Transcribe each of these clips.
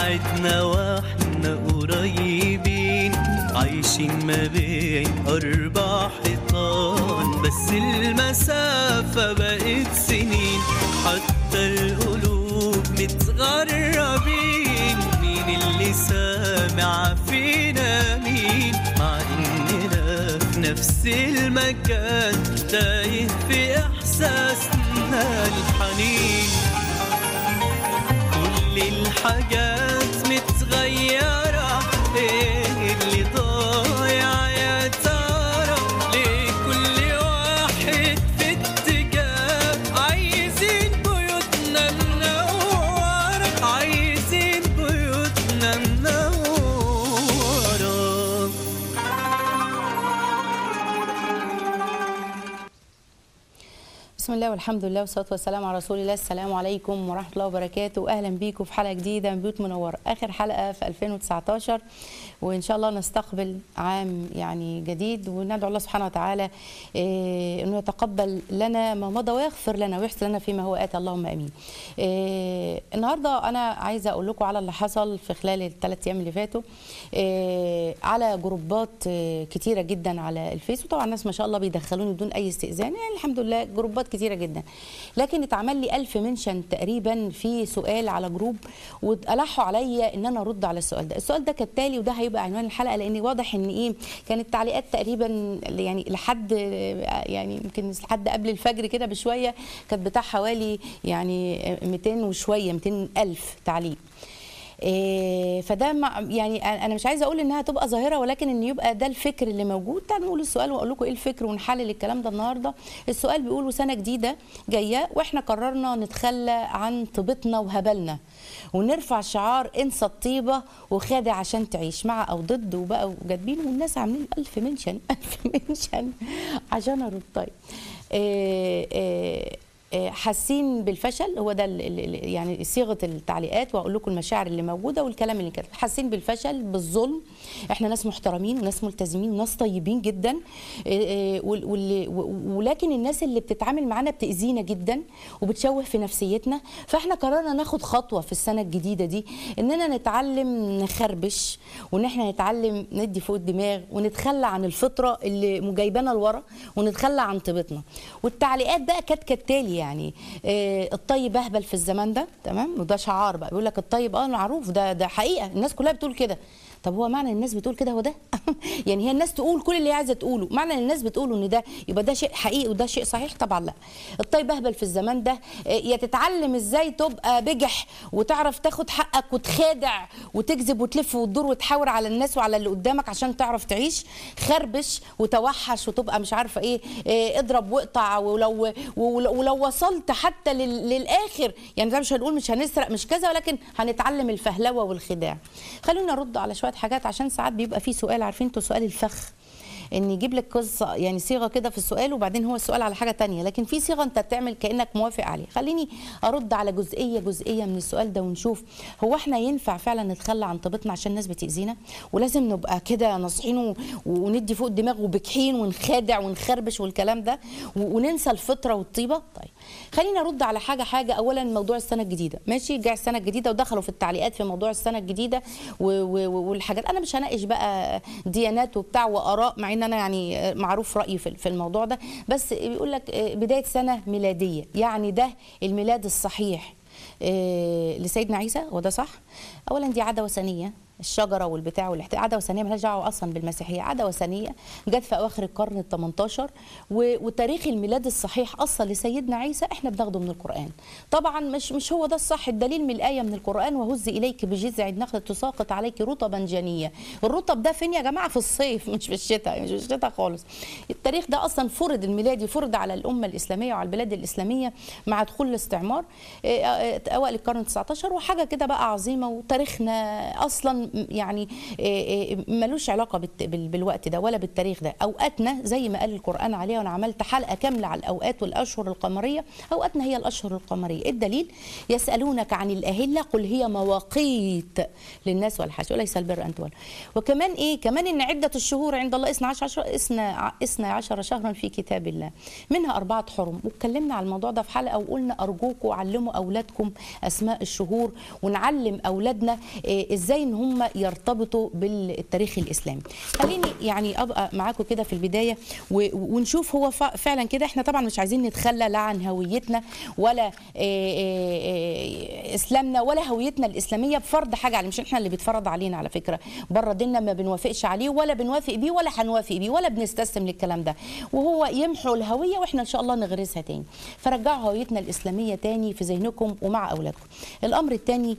بعدنا واحنا قريبين عايشين ما بين أربع حيطان بس المسافة بقت سنين حتى القلوب متغربين مين اللي سامع فينا مين مع إننا في نفس المكان تايه في إحساسنا الحنين كل الحاجات متغيرة ايه اللي ضايع يا ترى ليه كل واحد في اتجاه عايزين بيوتنا منورة عايزين بيوتنا منورة بسم الله والحمد لله والصلاه والسلام على رسول الله السلام عليكم ورحمه الله وبركاته اهلا بيكم في حلقه جديده من بيوت منوره اخر حلقه في 2019 وان شاء الله نستقبل عام يعني جديد وندعو الله سبحانه وتعالى إيه، انه يتقبل لنا ما مضى ويغفر لنا ويحسن لنا فيما هو اتى اللهم امين. إيه، النهارده انا عايزه اقول لكم على اللي حصل في خلال الثلاث ايام اللي فاتوا إيه، على جروبات إيه، كتيره جدا على الفيس وطبعا الناس ما شاء الله بيدخلوني بدون اي استئذان يعني الحمد لله جروبات كتيره جدا لكن اتعمل لي ألف منشن تقريبا في سؤال على جروب والحوا عليا ان انا ارد على السؤال ده السؤال ده كالتالي وده هيبقى عنوان الحلقه لان واضح ان ايه كانت تعليقات تقريبا يعني لحد يعني يمكن لحد قبل الفجر كده بشويه كانت بتاع حوالي يعني 200 وشويه 200 الف تعليق إيه، فده مع يعني انا مش عايزه اقول انها تبقى ظاهره ولكن ان يبقى ده الفكر اللي موجود تعالوا نقول السؤال واقول لكم ايه الفكر ونحلل الكلام ده النهارده السؤال بيقول سنه جديده جايه واحنا قررنا نتخلى عن طيبتنا وهبلنا ونرفع شعار انسى الطيبه وخادع عشان تعيش مع او ضد وبقى وجادبين والناس عاملين ألف منشن ألف منشن عشان ارد طيب إيه إيه آه، حاسين بالفشل هو ده ال- ال- ال- يعني صيغه التعليقات واقول لكم المشاعر اللي موجوده والكلام اللي كده حاسين بالفشل بالظلم احنا ناس محترمين وناس ملتزمين وناس طيبين جدا آه، آه، وال- واللي- و- ولكن الناس اللي بتتعامل معانا بتاذينا جدا وبتشوه في نفسيتنا فاحنا قررنا ناخد خطوه في السنه الجديده دي اننا نتعلم نخربش وان احنا نتعلم ندي فوق الدماغ ونتخلى عن الفطره اللي جايبانا لورا ونتخلى عن طيبتنا والتعليقات بقى كانت كالتالي يعني آه، الطيب اهبل في الزمان ده تمام وده شعار بقى بيقول لك الطيب اه معروف ده ده حقيقه الناس كلها بتقول كده طب هو معنى الناس بتقول كده هو ده يعني هي الناس تقول كل اللي هي عايزه تقوله معنى ان الناس بتقوله ان ده يبقى ده شيء حقيقي وده شيء صحيح طبعا لا الطيب اهبل في الزمان ده آه، يا تتعلم ازاي تبقى بجح وتعرف تاخد حقك وتخادع وتكذب وتلف وتدور وتحاور على الناس وعلى اللي قدامك عشان تعرف تعيش خربش وتوحش وتبقى مش عارفه ايه آه، اضرب واقطع ولو ولو ولو وصلت حتى لل- للاخر يعني ده مش هنقول مش هنسرق مش كذا ولكن هنتعلم الفهلوه والخداع خلونا نرد على شويه حاجات عشان ساعات بيبقى في سؤال عارفين انتوا سؤال الفخ ان يجيب لك قصه يعني صيغه كده في السؤال وبعدين هو السؤال على حاجه تانية لكن في صيغه انت بتعمل كانك موافق عليه خليني ارد على جزئيه جزئيه من السؤال ده ونشوف هو احنا ينفع فعلا نتخلى عن طيبتنا عشان الناس بتاذينا ولازم نبقى كده ناصحين و- وندي فوق الدماغ وبكحين ونخادع ونخربش والكلام ده و- وننسى الفطره والطيبه طيب خليني ارد على حاجه حاجه اولا موضوع السنه الجديده ماشي جاء السنه الجديده ودخلوا في التعليقات في موضوع السنه الجديده و- و- و- والحاجات انا مش هناقش بقى ديانات وبتاع واراء مع ان انا يعني معروف رايي في في الموضوع ده بس بيقول لك بدايه سنه ميلاديه يعني ده الميلاد الصحيح آه، لسيدنا عيسى وده صح اولا دي عاده وثنيه الشجره والبتاع والاحتفال عاده وثنيه مالهاش دعوه اصلا بالمسيحيه عاده وثنيه جت في اواخر القرن ال 18 و- وتاريخ الميلاد الصحيح اصلا لسيدنا عيسى احنا بناخده من القران طبعا مش مش هو ده الصح الدليل من الايه من القران وهز اليك بجذع النخله تساقط عليك رطبا جنيا الرطب ده فين يا جماعه في الصيف مش في الشتاء مش في الشتاء خالص التاريخ ده اصلا فرض الميلادي فرض على الامه الاسلاميه وعلى البلاد الاسلاميه مع دخول الاستعمار آه، آه، اوائل القرن ال 19 وحاجه كده بقى عظيمه وتاريخنا اصلا م- يعني آه، آه، ملوش علاقه بالت- بال- بالوقت ده ولا بالتاريخ ده اوقاتنا زي ما قال القران عليها وانا عملت حلقه كامله على الاوقات والاشهر القمريه اوقاتنا هي الاشهر القمريه إيه الدليل يسالونك عن الاهله قل هي مواقيت للناس والحج وليس البر ان تولوا وكمان ايه كمان ان عده الشهور عند الله 12 12 12 شهرا في كتاب الله منها اربعه حرم واتكلمنا على الموضوع ده في حلقه وقلنا ارجوكم علموا اولادكم اسماء الشهور ونعلم اولادنا إيه ازاي ان هم يرتبطوا بالتاريخ الاسلامي خليني يعني ابقى معاكم كده في البدايه و- ونشوف هو ف- فعلا كده احنا طبعا مش عايزين نتخلى لا عن هويتنا ولا إيه إيه إيه اسلامنا ولا هويتنا الاسلاميه بفرض حاجه عليه مش احنا اللي بيتفرض علينا على فكره بره ديننا ما بنوافقش عليه ولا بنوافق بيه ولا هنوافق بيه ولا بنستسلم للكلام ده وهو يمحو الهويه واحنا ان شاء الله نغرسها تاني فرجعوا هويتنا الاسلاميه تاني في ذهنكم ومع اولادكم الامر الثاني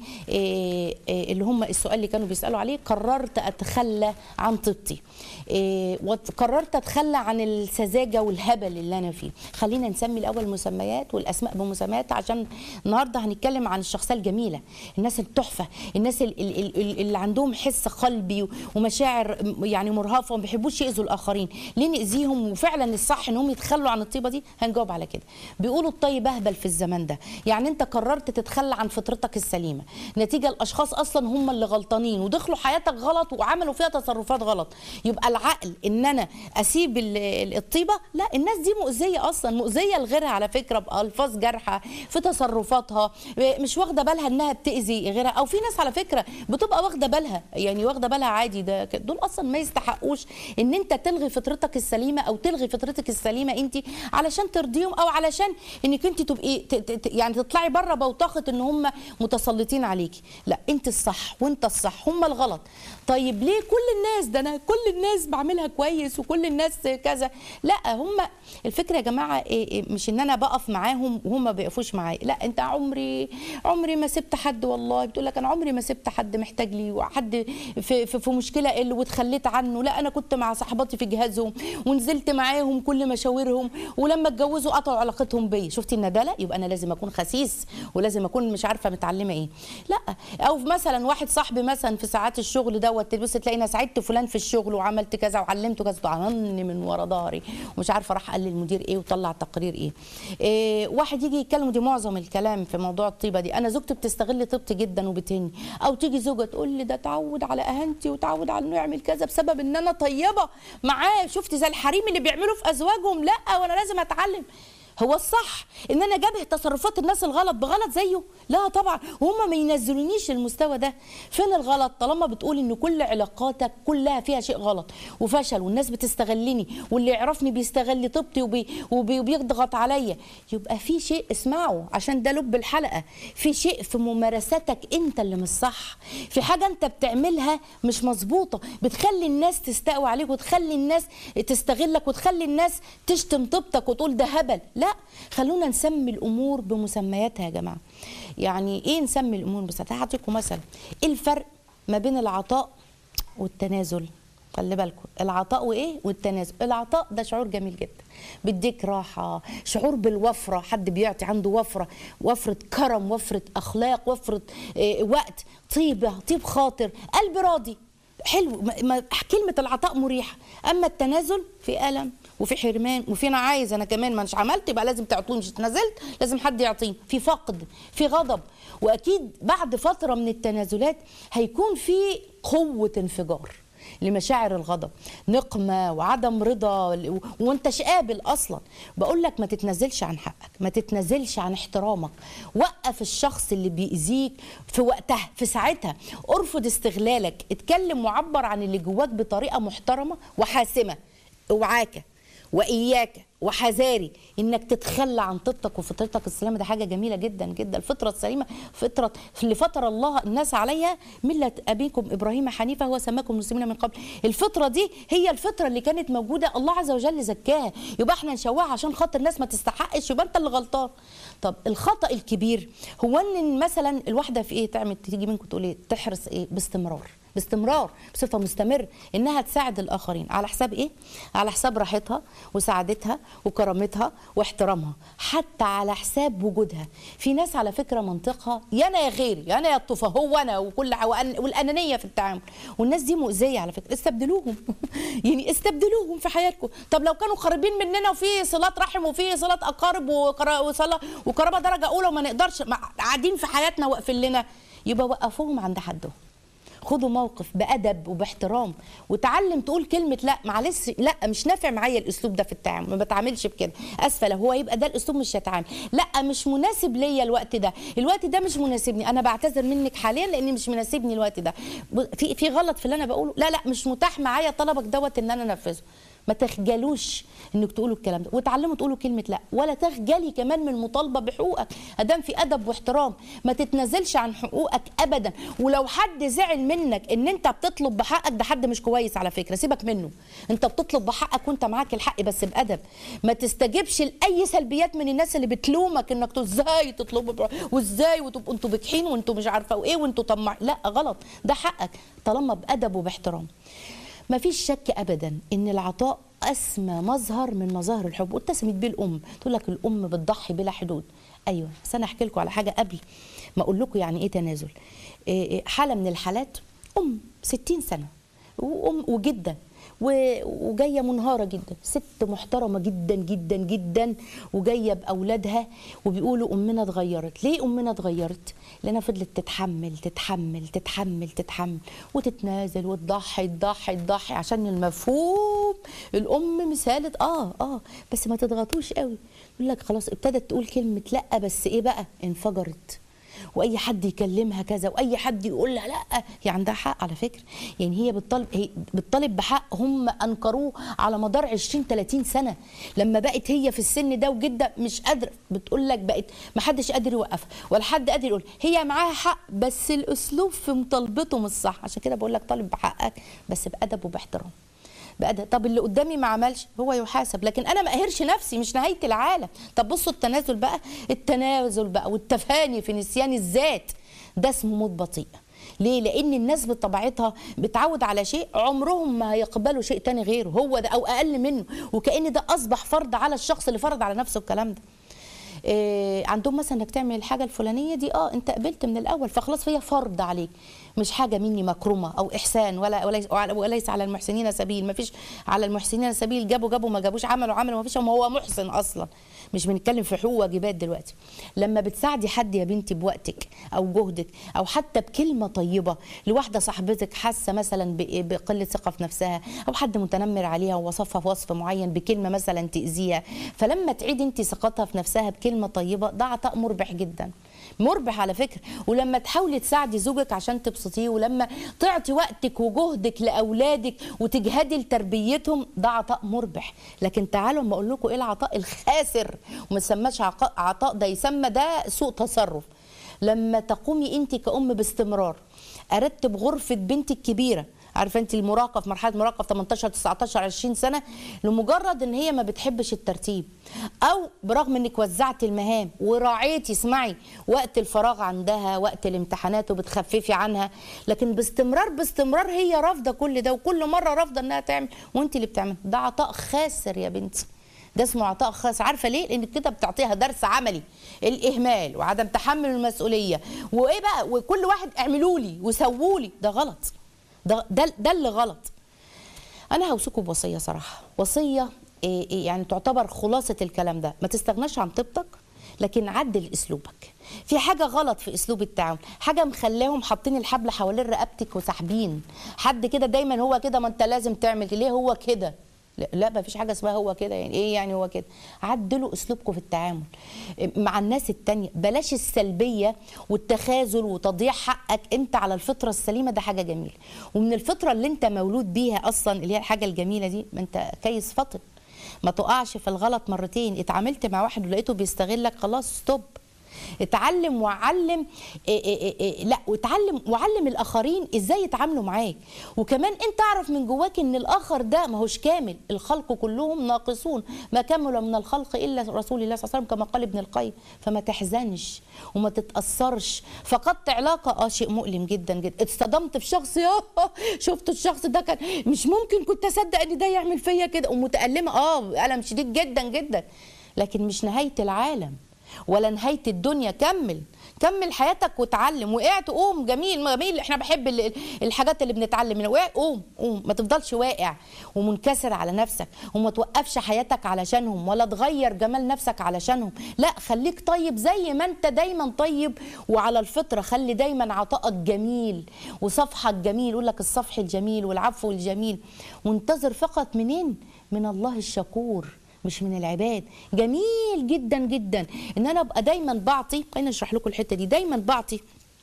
اللي هم السؤال اللي كانوا بيسالوا عليه قررت اتخلى عن طيبتي إيه، وقررت اتخلى عن السذاجه والهبل اللي انا فيه خلينا نسمي الاول مسميات والاسماء بمسميات عشان النهارده هنتكلم عن الشخصيه الجميله الناس التحفه الناس ال- ال- ال- اللي عندهم حس قلبي ومشاعر م- يعني مرهفه وما بيحبوش ياذوا الاخرين ليه ناذيهم وفعلا الصح انهم يتخلوا عن الطيبه دي هنجاوب على كده بيقولوا الطيب اهبل في الزمان ده يعني انت قررت تتخلى عن فطرتك السليمه نتيجه الاشخاص اصلا هم اللي غلطانين ودخلوا حياتك غلط وعملوا فيها تصرفات غلط يبقى العقل ان انا اسيب ال- ال- الطيبه لا الناس دي مؤذيه اصلا مؤذيه لغيرها على فكره بالفاظ جارحه في تصرفاتها مش واخده بالها انها بتاذي غيرها او في ناس على فكره بتبقى واخده بالها يعني واخده بالها عادي ده ك- دول اصلا ما يستحقوش ان انت تلغي فطرتك السليمه او تلغي فطرتك السليمه انت علشان ترضيهم او علشان انك انت تبقي ت- ت- ت- يعني تطلعي بره بوتقه ان هم متسلطين عليكي لا انت الصح وانت الصح هم الغلط طيب ليه كل الناس ده انا كل الناس بعملها كويس وكل الناس كذا لا هم الفكره يا جماعه إيه إيه مش ان انا بقف معاهم وهم ما بيقفوش معايا لا انت عمري عمري ما سبت حد والله بتقول لك انا عمري ما سبت حد محتاج لي وحد في, في, في مشكله قل واتخليت عنه لا انا كنت مع صحباتي في جهازهم ونزلت معاهم كل مشاورهم ولما اتجوزوا قطعوا علاقتهم بيا شفتي الندالة يبقى انا لازم اكون خسيس ولازم اكون مش عارفه متعلمه ايه لا او مثلا واحد صاحبي مثلا في ساعات الشغل دوت تبص تلاقي انا ساعدت فلان في الشغل وعملت كذا وعلمته كذا طعنني من ورا ظهري ومش عارفه راح قال للمدير ايه وطلع تقرير ايه, إيه واحد يجي يتكلم ودي معظم الكلام في موضوع الطيبه دي انا زوجتي بتستغل طيبتي جدا وبتهني او تيجي زوجه تقول لي ده تعود على اهانتي وتعود على انه يعمل كذا بسبب ان انا طيبه معاه شفتي زي الحريم اللي بيعملوا في ازواجهم لا وانا لازم اتعلم هو الصح ان انا جابه تصرفات الناس الغلط بغلط زيه لا طبعا وهم ما ينزلونيش المستوى ده فين الغلط طالما بتقول ان كل علاقاتك كلها فيها شيء غلط وفشل والناس بتستغلني واللي يعرفني بيستغل طيبتي وبي وبي وبيضغط عليا يبقى في شيء اسمعه عشان ده لب الحلقه في شيء في ممارستك انت اللي مش صح في حاجه انت بتعملها مش مظبوطه بتخلي الناس تستقوى عليك وتخلي الناس تستغلك وتخلي الناس تشتم طيبتك وتقول ده هبل لا خلونا نسمي الامور بمسمياتها يا جماعه يعني ايه نسمي الامور بمسمياتها هعطيكم مثلا ايه الفرق ما بين العطاء والتنازل خلي بالكم العطاء وايه والتنازل العطاء ده شعور جميل جدا بيديك راحه شعور بالوفره حد بيعطي عنده وفره وفره كرم وفره اخلاق وفره إيه وقت طيبه طيب خاطر قلب راضي حلو ما ما كلمه العطاء مريحه اما التنازل في الم وفي حرمان وفي انا عايز انا كمان ما مش عملت يبقى لازم تعطوني مش اتنازلت لازم حد يعطيني في فقد في غضب واكيد بعد فتره من التنازلات هيكون في قوه انفجار لمشاعر الغضب نقمة وعدم رضا و- وانتش قابل اصلا بقول لك ما تتنازلش عن حقك ما تتنازلش عن احترامك وقف الشخص اللي بيأذيك في وقتها في ساعتها ارفض استغلالك اتكلم وعبر عن اللي جواك بطريقة محترمة وحاسمة اوعاك واياك وحذاري انك تتخلى عن طيبتك وفطرتك السليمه ده حاجه جميله جدا جدا الفطره السليمه فطره اللي فطر الله الناس عليها مله ابيكم ابراهيم حنيفه هو سماكم مسلمين من قبل الفطره دي هي الفطره اللي كانت موجوده الله عز وجل زكاها يبقى احنا نشوهها عشان خاطر ناس ما تستحقش يبقى انت اللي غلطان طب الخطا الكبير هو ان مثلا الواحده في ايه تعمل تيجي منكم تقول ايه تحرص ايه باستمرار باستمرار بصفه مستمره انها تساعد الاخرين على حساب ايه على حساب راحتها وسعادتها وكرامتها واحترامها حتى على حساب وجودها في ناس على فكره منطقها يا انا يا غيري يا انا يا الطفى هو انا وكل وأن- والانانيه في التعامل والناس دي مؤذيه على فكره استبدلوهم يعني استبدلوهم في حياتكم طب لو كانوا قريبين مننا وفي صلات رحم وفي صلات اقارب وقرا- وصلاه وقرابه درجه اولى وما نقدرش مع- قاعدين في حياتنا واقفين لنا يبقى وقفوهم عند حدهم خدوا موقف بادب وباحترام وتعلم تقول كلمه لا معلش لا مش نافع معايا الاسلوب ده في التعامل ما بتعاملش بكده اسفه لو هو يبقى ده الاسلوب مش هتعامل لا مش مناسب ليا الوقت ده الوقت ده مش مناسبني انا بعتذر منك حاليا لاني مش مناسبني الوقت ده ب- في في غلط في اللي انا بقوله لا لا مش متاح معايا طلبك دوت ان انا انفذه ما تخجلوش انك تقولوا الكلام ده وتعلموا تقولوا كلمه لا ولا تخجلي كمان من المطالبه بحقوقك ادام في ادب واحترام ما تتنازلش عن حقوقك ابدا ولو حد زعل منك ان انت بتطلب بحقك ده حد مش كويس على فكره سيبك منه انت بتطلب بحقك وانت معاك الحق بس بادب ما تستجبش لاي سلبيات من الناس اللي بتلومك انك تقول ازاي تطلبوا بح- وازاي وتبقوا انتوا بجحين وانتوا مش عارفه وايه وانتوا طماع لا غلط ده حقك طالما بادب وباحترام ما فيش شك ابدا ان العطاء اسمى مظهر من مظاهر الحب واتسمت بيه الام تقول لك الام بتضحي بلا حدود ايوه بس انا احكي لكم على حاجه قبل ما اقول لكم يعني ايه تنازل إيه إيه حاله من الحالات ام 60 سنه وام وجده و- وجايه منهاره جدا ست محترمه جدا جدا جدا وجايه باولادها وبيقولوا امنا اتغيرت ليه امنا اتغيرت لانها فضلت تتحمل تتحمل تتحمل تتحمل وتتنازل وتضحي تضحي تضحي عشان المفهوم الام مثالة اه اه بس ما تضغطوش قوي يقول لك خلاص ابتدت تقول كلمه لا بس ايه بقى انفجرت واي حد يكلمها كذا واي حد يقول لها لا هي عندها حق على فكره يعني هي بتطالب هي بتطالب بحق هم انكروه على مدار 20 30 سنه لما بقت هي في السن ده وجده مش قادره بتقول لك بقت ما حدش قادر يوقفها ولا حد قادر يقول هي معاها حق بس الاسلوب في مطالبته مش صح عشان كده بقول لك طالب بحقك بس بادب وباحترام بأدب طب اللي قدامي ما عملش هو يحاسب لكن انا ما اقهرش نفسي مش نهايه العالم طب بصوا التنازل بقى التنازل بقى والتفاني في نسيان الذات ده اسمه موت بطيء ليه؟ لأن الناس بطبيعتها بتعود على شيء عمرهم ما هيقبلوا شيء تاني غيره هو ده أو أقل منه وكأن ده أصبح فرض على الشخص اللي فرض على نفسه الكلام ده إيه عندهم مثلا انك تعمل الحاجه الفلانيه دي اه انت قبلت من الاول فخلاص هي فرض عليك مش حاجه مني مكرمه او احسان ولا وليس, وليس على المحسنين سبيل ما فيش على المحسنين سبيل جابوا جابوا ما جابوش عملوا عملوا ما فيش ما هو محسن اصلا مش بنتكلم في حقوق واجبات دلوقتي لما بتساعدي حد يا بنتي بوقتك او جهدك او حتى بكلمه طيبه لواحده صاحبتك حاسه مثلا ب- بقله ثقه في نفسها او حد متنمر عليها ووصفها في وصف معين بكلمه مثلا تاذيها فلما تعيد انت ثقتها في نفسها بكلمه طيبه ده عطاء مربح جدا مربح على فكره ولما تحاولي تساعدي زوجك عشان تبسطيه ولما تعطي وقتك وجهدك لاولادك وتجهدي لتربيتهم ده عطاء مربح لكن تعالوا ما اقول لكم ايه العطاء الخاسر وما يسماش عقا- عطاء ده يسمى ده سوء تصرف لما تقومي انت كأم باستمرار ارتب غرفه بنتي الكبيره عارفه انت المراهقه في مرحله مراهقه في 18 19 20 سنه لمجرد ان هي ما بتحبش الترتيب او برغم انك وزعتي المهام وراعيتي اسمعي وقت الفراغ عندها وقت الامتحانات وبتخففي عنها لكن باستمرار باستمرار هي رافضه كل ده وكل مره رافضه انها تعمل وانت اللي بتعمل ده عطاء خاسر يا بنتي ده اسمه عطاء خاص عارفه ليه لان كده بتعطيها درس عملي الاهمال وعدم تحمل المسؤوليه وايه بقى وكل واحد اعملوا لي وسووا لي ده غلط ده ده ده اللي غلط انا هوصيكم بوصيه صراحه وصيه إيه إيه يعني تعتبر خلاصه الكلام ده ما تستغناش عن طيبتك لكن عدل اسلوبك في حاجه غلط في اسلوب التعامل حاجه مخلاهم حاطين الحبل حوالين رقبتك وساحبين حد كده دايما هو كده ما انت لازم تعمل ليه هو كده لا, لا ما فيش حاجه اسمها هو كده يعني ايه يعني هو كده عدلوا اسلوبكم في التعامل مع الناس التانية بلاش السلبيه والتخاذل وتضييع حقك انت على الفطره السليمه ده حاجه جميله ومن الفطره اللي انت مولود بيها اصلا اللي هي الحاجه الجميله دي ما انت كيس فطن ما تقعش في الغلط مرتين اتعاملت مع واحد ولقيته بيستغلك خلاص ستوب اتعلم وعلم إيه إيه إيه إيه لا واتعلم وعلم الاخرين ازاي يتعاملوا معاك وكمان انت اعرف من جواك ان الاخر ده ما هوش كامل الخلق كلهم ناقصون ما كمل من الخلق الا رسول الله صلى الله عليه وسلم كما قال ابن القيم فما تحزنش وما تتاثرش فقدت علاقه اه شيء مؤلم جدا جدا اتصدمت في شخص يا شفت الشخص ده كان مش ممكن كنت اصدق ان ده يعمل فيا كده ومتالمه اه الم شديد جدا جدا لكن مش نهايه العالم ولا نهايه الدنيا كمل كمل حياتك وتعلم وقعت قوم جميل جميل احنا بحب ال- الحاجات اللي بنتعلم منها وقع قوم قوم ما تفضلش واقع ومنكسر على نفسك وما توقفش حياتك علشانهم ولا تغير جمال نفسك علشانهم لا خليك طيب زي ما انت دايما طيب وعلى الفطره خلي دايما عطائك جميل وصفحك جميل يقول لك الصفح الجميل والعفو الجميل وانتظر فقط منين من الله الشكور مش من العباد جميل جدا جدا ان انا ابقى دايما بعطي خلينا نشرح لكم الحته دي دايما بعطي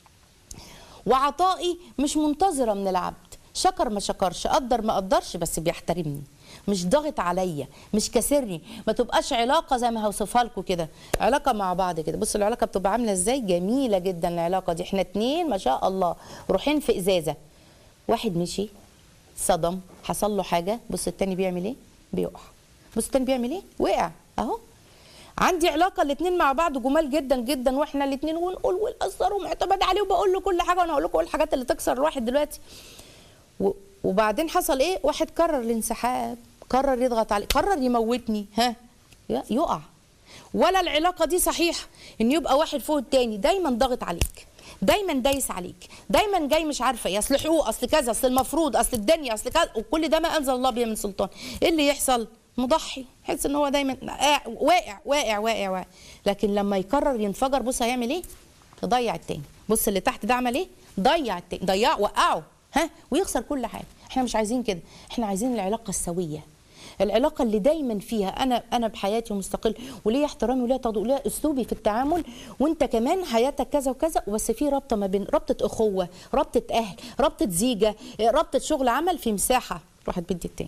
وعطائي مش منتظره من العبد شكر ما شكرش قدر ما قدرش بس بيحترمني مش ضاغط عليا مش كسرني ما تبقاش علاقه زي ما هوصفها لكم كده علاقه مع بعض كده بصوا العلاقه بتبقى عامله ازاي جميله جدا العلاقه دي احنا اتنين ما شاء الله روحين في ازازه واحد مشي صدم حصل له حاجه بص التاني بيعمل ايه بيقع بص التاني بيعمل ايه وقع اهو عندي علاقه الاثنين مع بعض جمال جدا جدا واحنا الاثنين ونقول ونقصر ومعتمد عليه وبقول له كل حاجه وانا هقول لكم الحاجات اللي تكسر الواحد دلوقتي و- وبعدين حصل ايه واحد قرر الانسحاب قرر يضغط عليه قرر يموتني ها ي- يقع ولا العلاقه دي صحيحه ان يبقى واحد فوق التاني دايما ضاغط عليك دايما دايس عليك دايما جاي مش عارفه ايه اصل حقوق اصل كذا اصل المفروض اصل الدنيا اصل كذا وكل ده ما انزل الله به من سلطان ايه اللي يحصل مضحي حس ان هو دايما قاع- واقع واقع واقع واقع لكن لما يقرر ينفجر بص هيعمل ايه يضيع التاني بص اللي تحت ده عمل ايه ضيع التاني ضيع وقعه ها ويخسر كل حاجه احنا مش عايزين كده احنا عايزين العلاقه السويه العلاقه اللي دايما فيها انا انا بحياتي مستقل وليا احترامي وليا تواضع وليا اسلوبي في التعامل وانت كمان حياتك كذا وكذا بس في رابطه ما بين رابطه اخوه رابطه اهل رابطه زيجه رابطه شغل عمل في مساحه راحت بدي التاني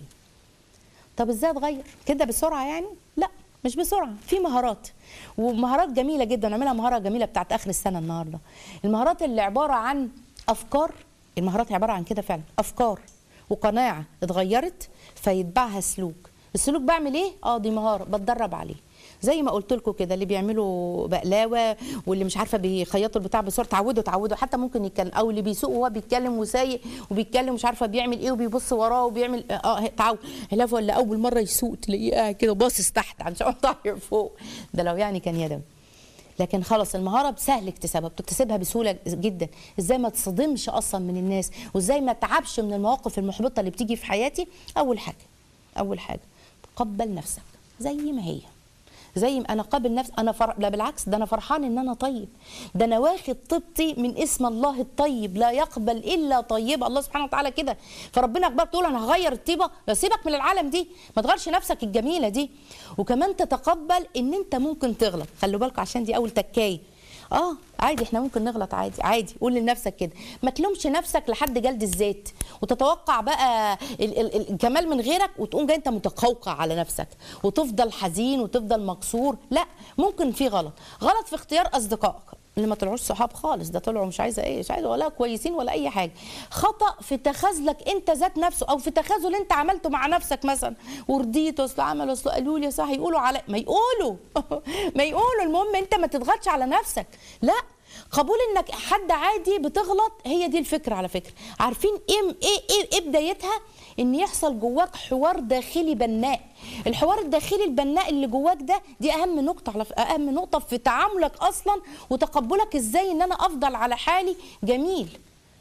طب ازاي اتغير كده بسرعه يعني لا مش بسرعه في مهارات ومهارات جميله جدا نعملها مهاره جميله بتاعت اخر السنه النهارده المهارات اللي عباره عن افكار المهارات عباره عن كده فعلا افكار وقناعه اتغيرت فيتبعها سلوك السلوك بعمل ايه اه دي مهاره بتدرب عليه زي ما قلت لكم كده اللي بيعملوا بقلاوه واللي مش عارفه بيخيطوا البتاع بسرعه تعودوا تعودوا حتى ممكن يتكلم او اللي بيسوق وهو بيتكلم وسايق وبيتكلم مش عارفه بيعمل ايه وبيبص وراه وبيعمل اه تعود علاف ولا اول مره يسوق تلاقيه قاعد كده باصص تحت عشان طاير فوق ده لو يعني كان يدوي لكن خلاص المهاره سهل اكتسابها بتكتسبها بسهوله جدا ازاي ما تصدمش اصلا من الناس وازاي ما اتعبش من المواقف المحبطه اللي بتيجي في حياتي اول حاجه اول حاجه تقبل نفسك زي ما هي زي ما انا قابل نفسي انا فر... لا بالعكس ده انا فرحان ان انا طيب ده انا واخد طيبتي من اسم الله الطيب لا يقبل الا طيبه الله سبحانه وتعالى كده فربنا اخبار تقول انا هغير الطيبه لا سيبك من العالم دي ما تغيرش نفسك الجميله دي وكمان تتقبل ان انت ممكن تغلط خلوا بالكم عشان دي اول تكايه اه عادي احنا ممكن نغلط عادي عادي قول لنفسك كده ما تلومش نفسك لحد جلد الذات وتتوقع بقى ال- ال- الجمال من غيرك وتقوم جاي انت متقوقع على نفسك وتفضل حزين وتفضل مكسور لا ممكن في غلط غلط في اختيار اصدقائك اللي ما طلعوش صحاب خالص ده طلعوا مش عايزه ايه مش عايزه ولا كويسين ولا اي حاجه خطا في تخاذلك انت ذات نفسه او في تخاذل انت عملته مع نفسك مثلا ورضيت اصل عمل اصل قالوا لي صح يقولوا على ما يقولوا ما يقولوا المهم انت ما تضغطش على نفسك لا قبول انك حد عادي بتغلط هي دي الفكره على فكره عارفين ايه ايه ايه, إيه بدايتها ان يحصل جواك حوار داخلي بناء الحوار الداخلي البناء اللي جواك ده دي اهم نقطه على اهم نقطه في تعاملك اصلا وتقبلك ازاي ان انا افضل على حالي جميل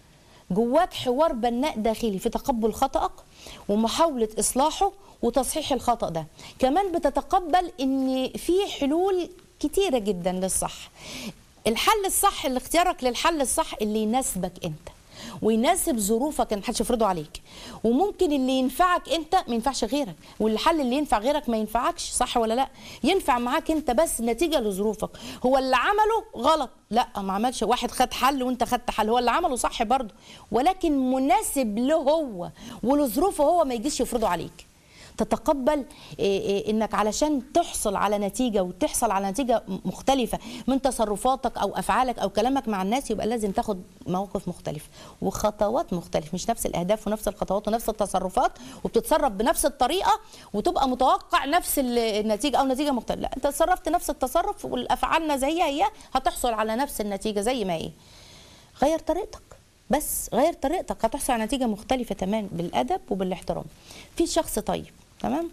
جواك حوار بناء داخلي في تقبل خطأك ومحاولة إصلاحه وتصحيح الخطأ ده كمان بتتقبل ان في حلول كتيرة جدا للصح الحل الصح اللي اختيارك للحل الصح اللي يناسبك انت ويناسب ظروفك ان محدش يفرضه عليك وممكن اللي ينفعك انت ما ينفعش غيرك والحل اللي ينفع غيرك ما ينفعكش صح ولا لا ينفع معاك انت بس نتيجه لظروفك هو اللي عمله غلط لا ما عملش واحد خد حل وانت خدت حل هو اللي عمله صح برضه ولكن مناسب له هو ولظروفه هو ما يجيش يفرضه عليك تتقبل إيه إيه انك علشان تحصل على نتيجه وتحصل على نتيجه م- مختلفه من تصرفاتك او افعالك او كلامك مع الناس يبقى لازم تاخد مواقف مختلفه وخطوات مختلفه مش نفس الاهداف ونفس الخطوات ونفس التصرفات وبتتصرف بنفس الطريقه وتبقى متوقع نفس ال- النتيجه او نتيجه مختلفه لا انت تصرفت نفس التصرف والافعالنا زي هي هتحصل على نفس النتيجه زي ما هي غير طريقتك بس غير طريقتك هتحصل على نتيجه مختلفه تماما بالادب وبالاحترام في شخص طيب تمام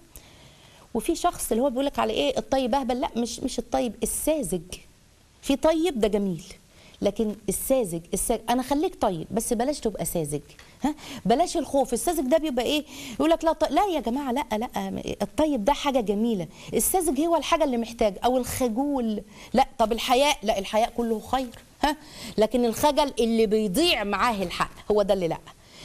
وفي شخص اللي هو بيقول لك على ايه الطيب اهبل لا مش مش الطيب الساذج في طيب ده جميل لكن الساذج الساذج انا خليك طيب بس بلاش تبقى ساذج ها بلاش الخوف الساذج ده بيبقى ايه يقول لك لا ط... لا يا جماعه لا لا الطيب ده حاجه جميله الساذج هو الحاجه اللي محتاج او الخجول لا طب الحياء لا الحياء كله خير ها لكن الخجل اللي بيضيع معاه الحق هو ده اللي لا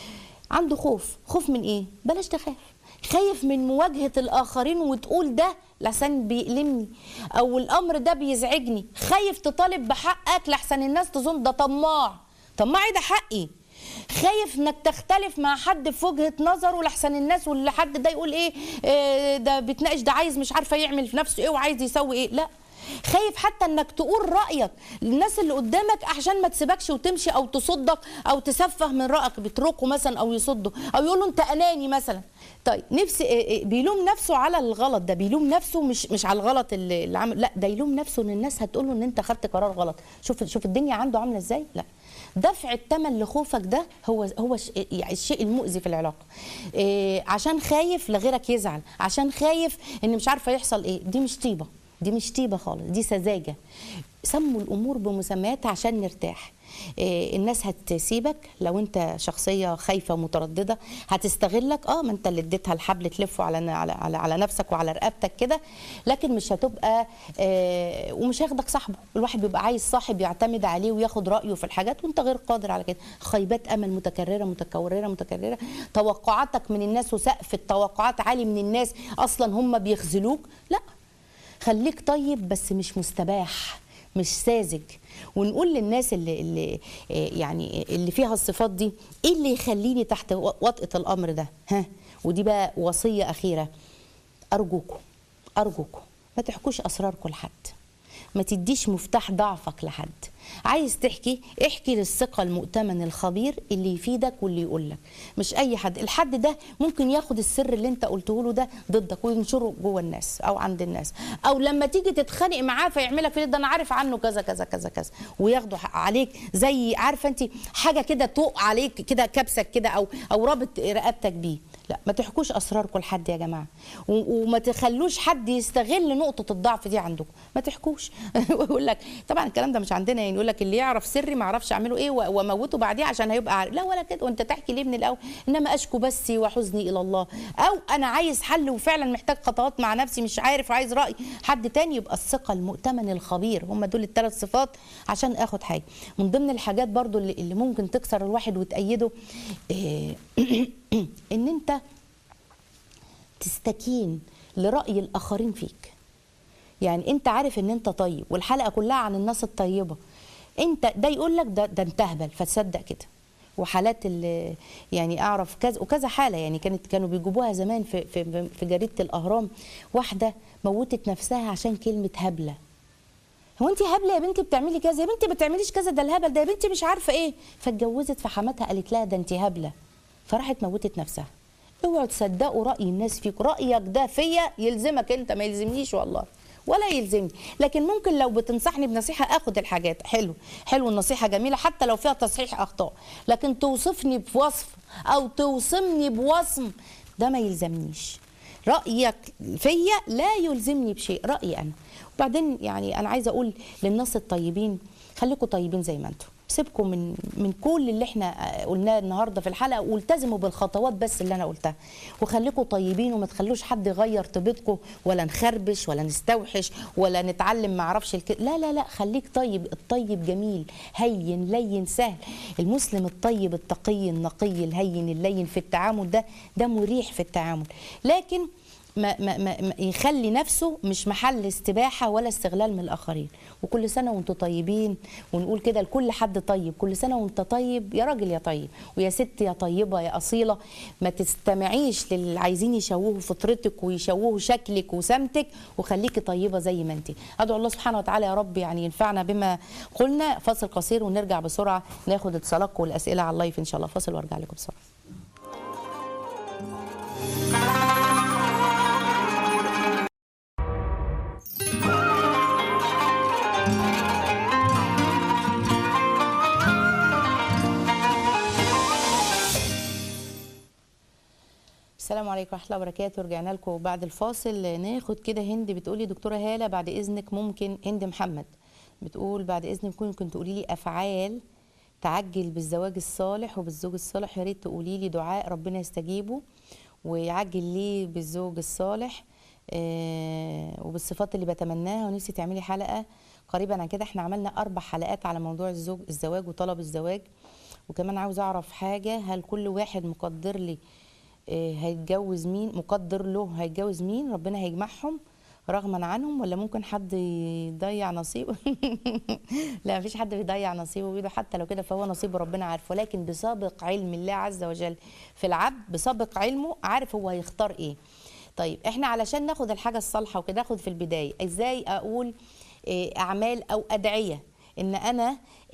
عنده خوف خوف من ايه بلاش تخاف خايف من مواجهة الآخرين وتقول ده لحسن بيألمني أو الأمر ده بيزعجني خايف تطالب بحقك لحسن الناس تظن ده طماع طماع إيه ده حقي خايف انك تختلف مع حد في وجهه نظره لحسن الناس واللي حد ده يقول ايه, إيه ده بيتناقش ده عايز مش عارفه يعمل في نفسه ايه وعايز يسوي ايه لا خايف حتى انك تقول رايك للناس اللي قدامك عشان ما تسيبكش وتمشي او تصدك او تسفه من رايك بيتركوا مثلا او يصدوا او يقولوا انت اناني مثلا طيب نفسي إيه إيه بيلوم نفسه على الغلط ده بيلوم نفسه مش مش على الغلط اللي اللي عمل لا ده يلوم نفسه ان الناس هتقول له ان انت خدت قرار غلط شوف شوف الدنيا عنده عامله ازاي لا دفع الثمن لخوفك ده هو هو ش- يعني الشيء المؤذي في العلاقه إيه عشان خايف لغيرك يزعل عشان خايف ان مش عارفه يحصل ايه دي مش طيبه دي مش طيبه خالص دي سذاجه سموا الامور بمسمياتها عشان نرتاح إيه الناس هتسيبك لو انت شخصيه خايفه ومتردده هتستغلك اه ما انت اللي اديتها الحبل تلفه على على على, على نفسك وعلى رقبتك كده لكن مش هتبقى آه ومش هياخدك صاحبه الواحد بيبقى عايز صاحب يعتمد عليه وياخد رايه في الحاجات وانت غير قادر على كده خيبات امل متكرره متكرره متكرره توقعاتك من الناس وسقف التوقعات عالي من الناس اصلا هم بيخذلوك لا خليك طيب بس مش مستباح مش ساذج ونقول للناس اللي اللي آه، يعني اللي فيها الصفات دي ايه اللي يخليني تحت و- وطأة الامر ده ها ودي بقى وصية اخيرة ارجوكم ارجوكم ما تحكوش اسراركم لحد ما تديش مفتاح ضعفك لحد عايز تحكي احكي للثقة المؤتمن الخبير اللي يفيدك واللي يقول لك مش اي حد الحد ده ممكن ياخد السر اللي انت قلته له ده ضدك وينشره جوه الناس او عند الناس او لما تيجي تتخانق معاه فيعملك في ده انا عارف عنه كذا كذا كذا كذا وياخده عليك زي عارفه انت حاجه كده طوق عليك كده كبسك كده او او رابط رقبتك بيه لا ما تحكوش اسراركم لحد يا جماعه و- وما تخلوش حد يستغل نقطه الضعف دي عندكم ما تحكوش ويقول لك طبعا الكلام ده مش عندنا يعني يقول لك اللي يعرف سري ما اعرفش اعمله ايه و- واموته بعديه عشان هيبقى عارف لا ولا كده وانت تحكي ليه من الاول انما اشكو بثي وحزني الى الله او انا عايز حل وفعلا محتاج خطوات مع نفسي مش عارف وعايز راي حد تاني يبقى الثقه المؤتمن الخبير هم دول الثلاث صفات عشان اخد حاجه من ضمن الحاجات برضو اللي, اللي ممكن تكسر الواحد وتأيده إيه ان انت تستكين لرأي الآخرين فيك يعني انت عارف ان انت طيب والحلقة كلها عن الناس الطيبة انت ده يقول لك ده, ده انت اهبل فتصدق كده وحالات اللي يعني اعرف كذا وكذا حاله يعني كانت كانوا بيجيبوها زمان في في في جريده الاهرام واحده موتت نفسها عشان كلمه هبله هو انت هبله يا بنتي بتعملي كذا يا بنتي ما بتعمليش كذا ده الهبل ده يا بنتي مش عارفه ايه فاتجوزت فحماتها قالت لها ده انت هبله فراحت موتت نفسها اوعوا تصدقوا راي الناس فيك رايك ده فيا يلزمك انت ما يلزمنيش والله ولا يلزمني لكن ممكن لو بتنصحني بنصيحه اخد الحاجات حلو حلو النصيحه جميله حتى لو فيها تصحيح اخطاء لكن توصفني بوصف او توصمني بوصم ده ما يلزمنيش رايك فيا لا يلزمني بشيء رايي انا وبعدين يعني انا عايزه اقول للناس الطيبين خليكم طيبين زي ما انتم سيبكم من من كل اللي احنا قلناه النهارده في الحلقه والتزموا بالخطوات بس اللي انا قلتها وخليكم طيبين وما تخلوش حد يغير طيبتكم ولا نخربش ولا نستوحش ولا نتعلم ما اعرفش الك... لا لا لا خليك طيب الطيب جميل هين لين سهل المسلم الطيب التقي النقي الهين اللين في التعامل ده ده مريح في التعامل لكن ما ما ما ما- يخلي نفسه مش محل استباحه ولا استغلال من الاخرين وكل سنه وانتم طيبين ونقول كده لكل حد طيب كل سنه وانت طيب يا راجل يا طيب ويا ست يا طيبه يا اصيله ما تستمعيش للي عايزين يشوهوا فطرتك ويشوهوا شكلك وسمتك وخليكي طيبه زي ما انت ادعو الله سبحانه وتعالى يا رب يعني ينفعنا بما قلنا فاصل قصير ونرجع بسرعه ناخد اتصالاتكم والاسئله على اللايف ان شاء الله فاصل وارجع لكم بسرعه السلام عليكم ورحمه الله وبركاته رجعنا لكم بعد الفاصل ناخد كده هند بتقولي دكتوره هاله بعد اذنك ممكن هند محمد بتقول بعد اذنك ممكن تقولي لي افعال تعجل بالزواج الصالح وبالزوج الصالح يا ريت تقولي لي دعاء ربنا يستجيبه ويعجل لي بالزوج الصالح آه وبالصفات اللي بتمناها ونفسي تعملي حلقه قريبا عن كده احنا عملنا اربع حلقات على موضوع الزوج الزواج وطلب الزواج وكمان عاوز اعرف حاجه هل كل واحد مقدر لي آه، هيتجوز مين مقدر له هيتجوز مين ربنا هيجمعهم رغما عنهم ولا ممكن حد يضيع نصيبه لا مفيش حد بيضيع نصيبه بيده حتى لو كده فهو نصيب ربنا عارفه ولكن بسابق علم الله عز وجل في العبد بسابق علمه عارف هو هيختار ايه طيب احنا علشان ناخد الحاجه الصالحه وكده ناخد في البدايه ازاي اقول إيه، اعمال او ادعيه ان انا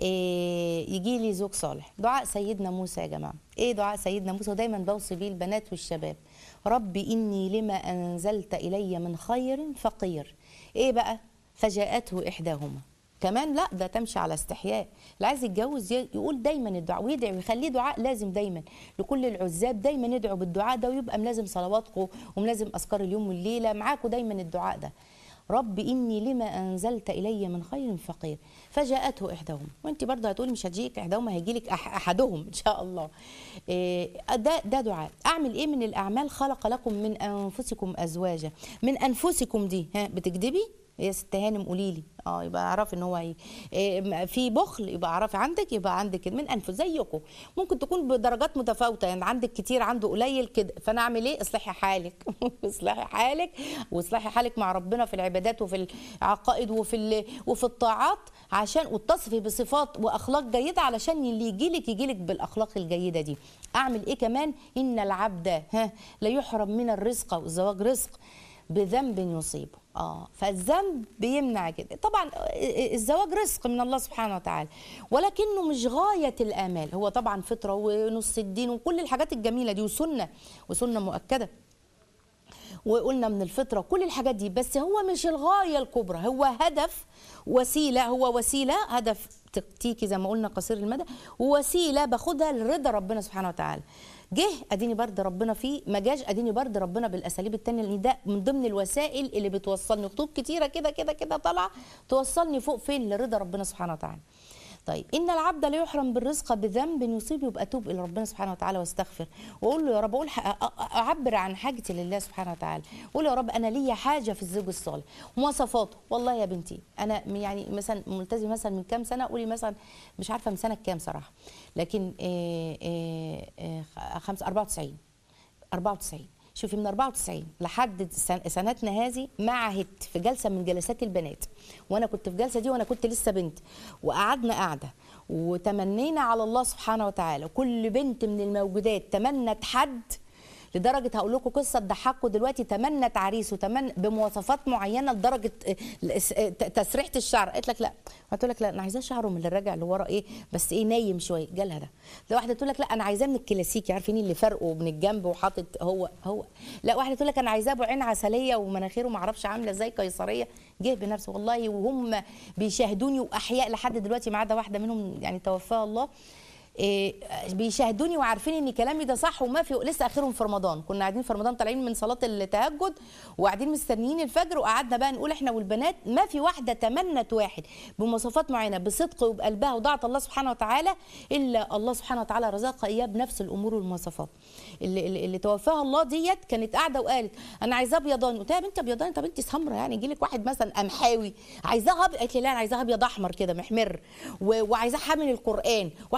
يجي لي زوج صالح دعاء سيدنا موسى يا جماعه ايه دعاء سيدنا موسى ودايما بوصي بيه البنات والشباب ربي اني لما انزلت الي من خير فقير ايه بقى فجاءته احداهما كمان لا ده تمشي على استحياء اللي عايز يتجوز ي- يقول دايما الدعاء ويدعي ويخليه دعاء لازم دايما لكل العزاب دايما ندعوا بالدعاء ده ويبقى ملازم صلواتكم وملازم اذكار اليوم والليله معاكم دايما الدعاء ده رب اني لما انزلت الي من خير فقير فجاءته احداهما وانت برضه هتقولي مش هتجيك احداهما هيجيلك أح احدهم ان شاء الله إيه ده ده دعاء اعمل ايه من الاعمال خلق لكم من انفسكم ازواجا من انفسكم دي ها بتكذبي يا ست هانم قولي لي اه يبقى اعرفي ان هو هي إيه في بخل يبقى اعرفي عندك يبقى عندك كده من انف زيكم ممكن تكون بدرجات متفاوته يعني عندك كتير عنده قليل كده فانا اعمل ايه اصلحي حالك اصلحي حالك واصلحي حالك مع ربنا في العبادات وفي العقائد وفي ال- وفي الطاعات عشان وتصفي بصفات واخلاق جيده علشان اللي يجي لك يجي لك بالاخلاق الجيده دي اعمل ايه كمان ان العبد ها لا يحرم من الرزق والزواج رزق بذنب يصيبه اه فالذنب بيمنع كده طبعا الزواج رزق من الله سبحانه وتعالى ولكنه مش غايه الامال هو طبعا فطره ونص الدين وكل الحاجات الجميله دي وسنه وسنه مؤكده وقلنا من الفطره كل الحاجات دي بس هو مش الغايه الكبرى هو هدف وسيله هو وسيله هدف تكتيكي زي ما قلنا قصير المدى ووسيله باخدها لرضا ربنا سبحانه وتعالى جه اديني برد ربنا فيه ما جاش اديني برد ربنا بالاساليب التانية لان ده من ضمن الوسائل اللي بتوصلني خطوط كتيره كده كده كده طالعه توصلني فوق فين لرضا ربنا سبحانه وتعالى طيب ان العبد لا يحرم بالرزق بذنب يصيب يبقى اتوب الى ربنا سبحانه وتعالى واستغفر واقول له يا رب اقول ح- أ- أ- اعبر عن حاجتي لله سبحانه وتعالى اقول له يا رب انا ليا حاجه في الزوج الصالح مواصفاته والله يا بنتي انا م- يعني مثلا ملتزمه مثلا من كام سنه قولي مثلا مش عارفه من سنه كام صراحه لكن آه، آه، آه، خمسة 94 94 شوفي من 94 لحد سن- سنتنا هذه ما عهدت في جلسه من جلسات البنات وانا كنت في جلسه دي وانا كنت لسه بنت وقعدنا قعده وتمنينا على الله سبحانه وتعالى كل بنت من الموجودات تمنت حد لدرجه هقول لكم قصه تضحكوا دلوقتي تمنت عريس وتمن بمواصفات معينه لدرجه آه، الس- آه، ت- تسريحه الشعر قالت لك لا هتقول لك لا انا عايزاه شعره من اللي راجع لورا ايه بس ايه نايم شويه جالها ده ده واحده تقول لك لا انا عايزاه من الكلاسيكي عارفين اللي فرقه من الجنب وحاطط هو هو لا واحده تقول لك انا عايزاه ابو عين عسليه ومناخيره ما اعرفش عامله ازاي قيصريه جه بنفسه والله وهم بيشاهدوني واحياء لحد دلوقتي ما عدا واحده منهم يعني توفاها الله إيه بيشاهدوني وعارفين ان كلامي ده صح وما في لسه اخرهم في رمضان كنا قاعدين في رمضان طالعين من صلاه التهجد وقاعدين مستنيين الفجر وقعدنا بقى نقول احنا والبنات ما في واحده تمنت واحد بمواصفات معينه بصدق وبقلبها ودعت الله سبحانه وتعالى الا الله سبحانه وتعالى رزقها اياه بنفس الامور والمواصفات اللي, اللي, اللي توفاها الله ديت كانت قاعده وقالت انا عايزاه ابيضاني قلت لها يا بنت ابيضاني طب انت سمراء يعني يجي لك واحد مثلا قمحاوي عايزاها ابيض قالت لي لا انا عايزاها ابيض احمر كده محمر و- وعايزاه حامل القران وعايزاه روش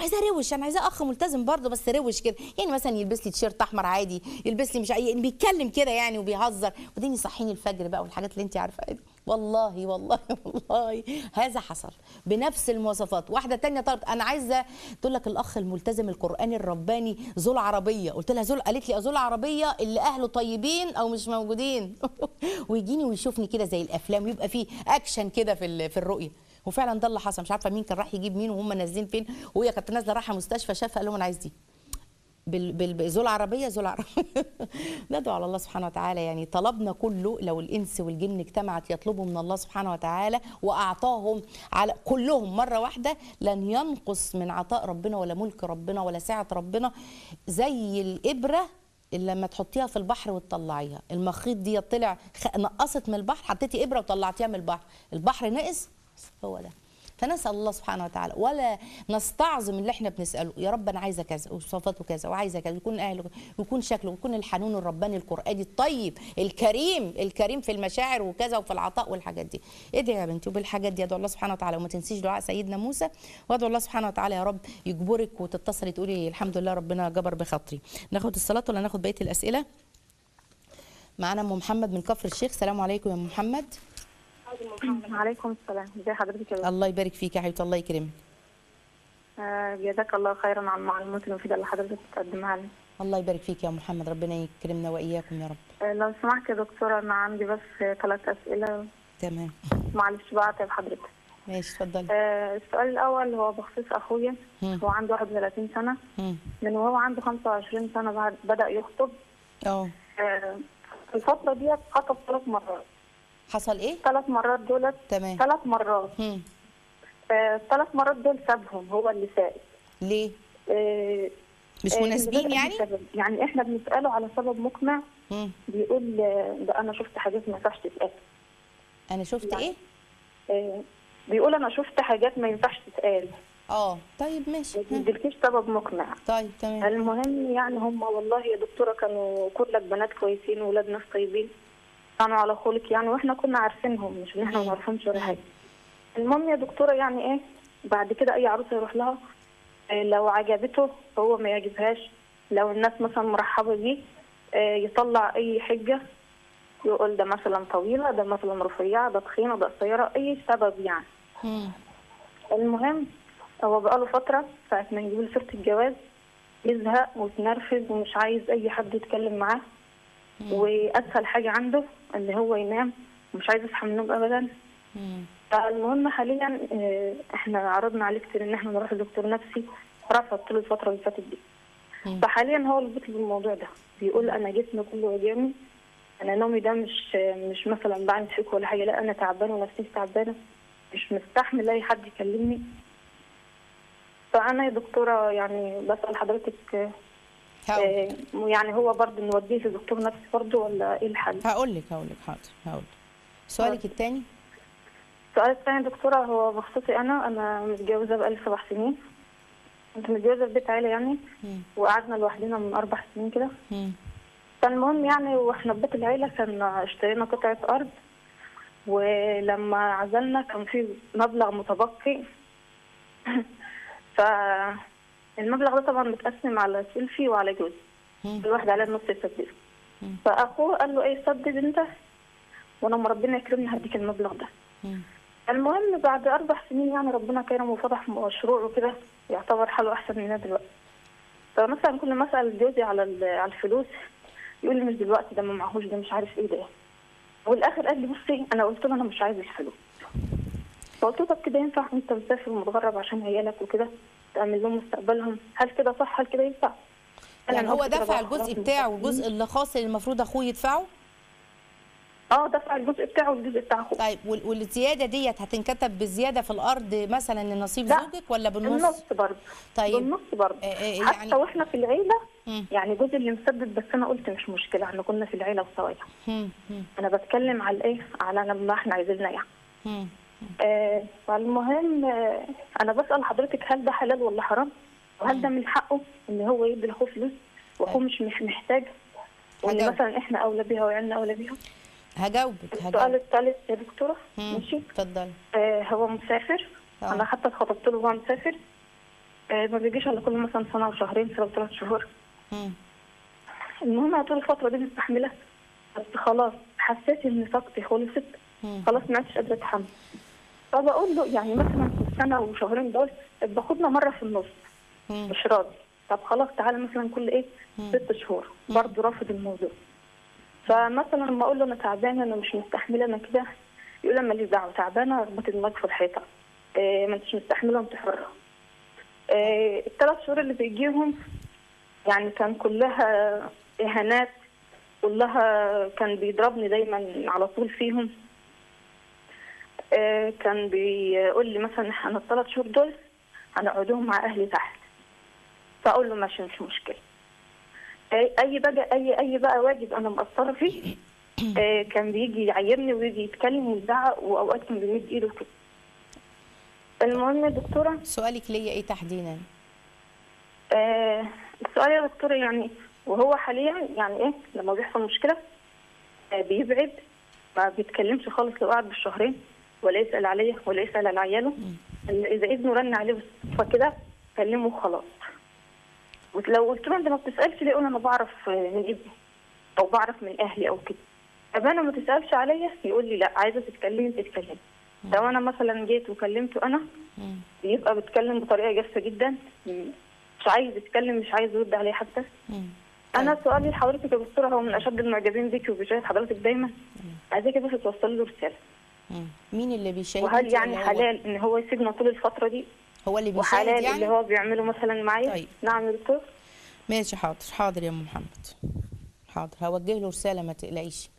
روش انا عايزاه اخ ملتزم برضه بس روش كده يعني مثلا يلبس لي تيشيرت احمر عادي يلبس لي مش عاي... بيتكلم كده يعني وبيهزر وبعدين يصحيني الفجر بقى والحاجات اللي انت عارفاها دي والله والله والله هذا حصل بنفس المواصفات واحده تانية طلبت انا عايزه تقول لك الاخ الملتزم القراني الرباني ذو العربيه قلت لها ذو قالت لي ذو العربيه اللي اهله طيبين او مش موجودين ويجيني ويشوفني كده زي الافلام ويبقى فيه اكشن كده في ال- في الرؤيه وفعلا ده اللي حصل مش عارفه مين كان راح يجيب مين وهم نازلين فين وهي كانت نازله رايحه مستشفى شافها قال لهم انا عايز دي بال- بال- ذو العربيه ذو العربيه ندعو على الله سبحانه وتعالى يعني طلبنا كله لو الانس والجن اجتمعت يطلبوا من الله سبحانه وتعالى واعطاهم على كلهم مره واحده لن ينقص من عطاء ربنا ولا ملك ربنا ولا سعه ربنا زي الابره اللي لما تحطيها في البحر وتطلعيها المخيط دي طلع خ- نقصت من البحر حطيتي ابره وطلعتيها من البحر البحر نقص هو ده فنسال الله سبحانه وتعالى ولا نستعظم اللي احنا بنساله يا رب انا عايزه كذا وصفاته كذا وعايزه كذا يكون اهله ويكون شكله ويكون الحنون الرباني القراني الطيب الكريم الكريم في المشاعر وكذا وفي العطاء والحاجات دي ادعي يا بنتي وبالحاجات دي ادعو الله سبحانه وتعالى وما تنسيش دعاء سيدنا موسى وادعو الله سبحانه وتعالى يا رب يجبرك وتتصلي تقولي الحمد لله ربنا جبر بخاطري ناخد الصلاه ولا ناخد بقيه الاسئله معانا ام محمد من كفر الشيخ السلام عليكم يا ام محمد عليكم السلام ازي حضرتك يا الله يبارك فيك يا حبيبتي الله يكرمك آه، جزاك الله خيرا على المعلومات المفيدة اللي حضرتك بتقدمها لنا الله يبارك فيك يا محمد ربنا يكرمنا واياكم يا رب آه، لو سمحت يا دكتورة أنا عندي بس ثلاث أسئلة تمام معلش بعتب حضرتك ماشي اتفضلي آه، السؤال الأول هو بخصوص أخويا مم. هو عنده 31 سنة مم. من وهو عنده 25 سنة بعد بدأ يخطب اه آه، في الفترة دي خطب ثلاث مرات حصل ايه ثلاث مرات دولت تمام ثلاث مرات مم. آه، ثلاث مرات دول سابهم هو اللي سائل ليه آه، مش آه، مناسبين بدأ يعني بسبب- يعني احنا بنسأله على سبب مقنع مم. بيقول آه، ده انا شفت حاجات ما ينفعش تتقال انا شفت ايه آه، بيقول انا شفت حاجات ما ينفعش تتقال اه طيب ماشي ما مم. بيديلكيش سبب مقنع طيب تمام المهم يعني هم والله يا دكتوره كانوا كلك بنات كويسين وولاد ناس طيبين كانوا على خلق يعني واحنا كنا عارفينهم مش ان احنا ما نعرفهمش ولا حاجه المهم يا دكتوره يعني ايه بعد كده اي عروسه يروح لها آه، لو عجبته هو ما يعجبهاش لو الناس مثلا مرحبه بيه آه، يطلع اي حجه يقول ده مثلا طويله ده مثلا رفيعه ده تخينه ده قصيره اي سبب يعني مم. المهم هو بقاله فترة ساعة ما يجيب له سيرة الجواز يزهق ويتنرفز ومش عايز أي حد يتكلم معاه وأسهل حاجة عنده إن هو ينام ومش عايز يصحى من النوم أبدا مم. فالمهم حاليا آه، احنا عرضنا عليه كتير ان احنا نروح لدكتور نفسي رفض طول الفترة اللي فاتت دي مم. فحاليا هو اللي بيطلب الموضوع ده بيقول انا جسمي كله وجعني انا نومي ده مش مش مثلا بعمل فيك ولا حاجه لا انا تعبانه ونفسيتي تعبانه مش مستحمل اي حد يكلمني فانا يا دكتوره يعني بسال حضرتك آه، هقول آه، يعني هو برضه نوديه لدكتور نفسي برضه ولا ايه الحل؟ هقول لك هقول لك حاضر هقول لك. سؤالك الثاني السؤال الثاني يا دكتوره هو بخصوصي انا انا متجوزه بقالي سبع سنين كنت متجوزه في بيت عيله يعني مم. وقعدنا لوحدنا من اربع سنين كده مم. فالمهم يعني واحنا في بيت العيلة كان اشترينا قطعة أرض ولما عزلنا كان في مبلغ متبقي فالمبلغ ده طبعا متقسم على سيلفي وعلى جوزي مم. كل واحد عليه النص يسدده مم. فأخوه قال له ايه سدد انت وانا لما ربنا يكرمني هديك المبلغ ده مم. المهم بعد أربع سنين يعني ربنا كرمه وفتح مشروع وكده يعتبر حاله أحسن مننا دلوقتي فمثلا كل ما أسأل جوزي على ال- على الفلوس يقول لي مش دلوقتي ده ما معهوش ده مش عارف ايه ده والآخر قال لي بصي أنا قلت له أنا مش عايز الفلوس فقلت له طب كده ينفع أنت مسافر ومتغرب عشان عيالك وكده تأمن لهم مستقبلهم هل كده صح هل كده ينفع؟ قال يعني أنا هو قلت كده دفع بقى الجزء خلاص بتاعه من والجزء اللي خاص اللي المفروض اخوه يدفعه اه دفع الجزء بتاعه والجزء بتاع أخوه طيب وال- والزياده ديت هتنكتب بزياده في الارض مثلا لنصيب لا، زوجك ولا بالنص بالنص برضه طيب. بالنص برضه آه، آه، حتى يعني- واحنا في العيله مم. يعني جوزي اللي مسدد بس انا قلت مش مشكله احنا كنا في العيله وسوايا مم. مم. انا بتكلم على ايه على لما احنا عايزيننا يعني مم. آه فالمهم آه انا بسال حضرتك هل ده حلال ولا حرام وهل ده من حقه ان هو يدي لاخوه فلوس واخوه طيب. مش مش محتاج وان هجاوب. مثلا احنا اولى بيها وعيالنا اولى بيها هجاوبك السؤال هجاوبك الثالث يا دكتوره مم. ماشي اتفضلي آه هو مسافر آه. انا حتى اتخطبت له وهو مسافر آه، ما بيجيش الا كل مثلا سنه وشهرين سنه وثلاث شهور مم. المهم أنا طول الفتره دي مستحمله بس خلاص حسيت ان طاقتي خلصت مم. خلاص ما عدتش قادره اتحمل فبقول له يعني مثلا في السنه وشهرين دول باخدنا مره في النص مم. مش راضي طب خلاص تعالى مثلا كل ايه ست شهور برضه رافض الموضوع فمثلا لما اقول له انا تعبانه انا مش مستحمله انا كده يقول لي ماليش دعوه تعبانه اربطي دماغك في الحيطه إيه ما انتش مستحمله وانت حره إيه الثلاث شهور اللي بيجيهم يعني كان كلها اهانات كلها كان بيضربني دايما على طول فيهم إيه كان بيقول لي مثلا انا الثلاث شهور دول هنقعدهم مع اهلي تحت فاقول له ماشي مش مشكله اي أي بقى اي اي بقى واجب انا مقصره فيه آه، كان بيجي يعيرني ويجي يتكلم ويزعق واوقات كان بيمد ايده كده المهم يا دكتوره سؤالك ليا ايه تحديدا آه، السؤال يا دكتوره يعني وهو حاليا يعني ايه لما بيحصل مشكله آه، بيبعد ما بيتكلمش خالص لو قعد بالشهرين ولا يسال عليا ولا يسال على عياله اذا ابنه رن عليه بالصدفه كده كلمه وخلاص ولو قلت له انت ما بتسالش ليه يقول انا بعرف آه، من ابني او بعرف من اهلي او كده طب انا ما تسالش عليا يقول لي لا عايزه تتكلمي تتكلمي لو انا مثلا جيت وكلمته انا مم. بيبقى بيتكلم بطريقه جافه جدا مش عايز يتكلم مش عايز يرد عليه حتى مم. انا سؤالي لحضرتك يا دكتوره هو من اشد المعجبين بيكي وبشاهد حضرتك دايما عايزاكي بس توصلي له رساله مم. مين اللي بيشاهد وهل انت يعني ولا هو؟ حلال ان هو يسيبنا طول الفتره دي هو اللي بيشاهد وحلال يعني اللي هو بيعمله مثلا معايا طيب. نعم يا دكتور ماشي حاضر حاضر يا ام محمد حاضر هوجه له رساله ما تقلقيش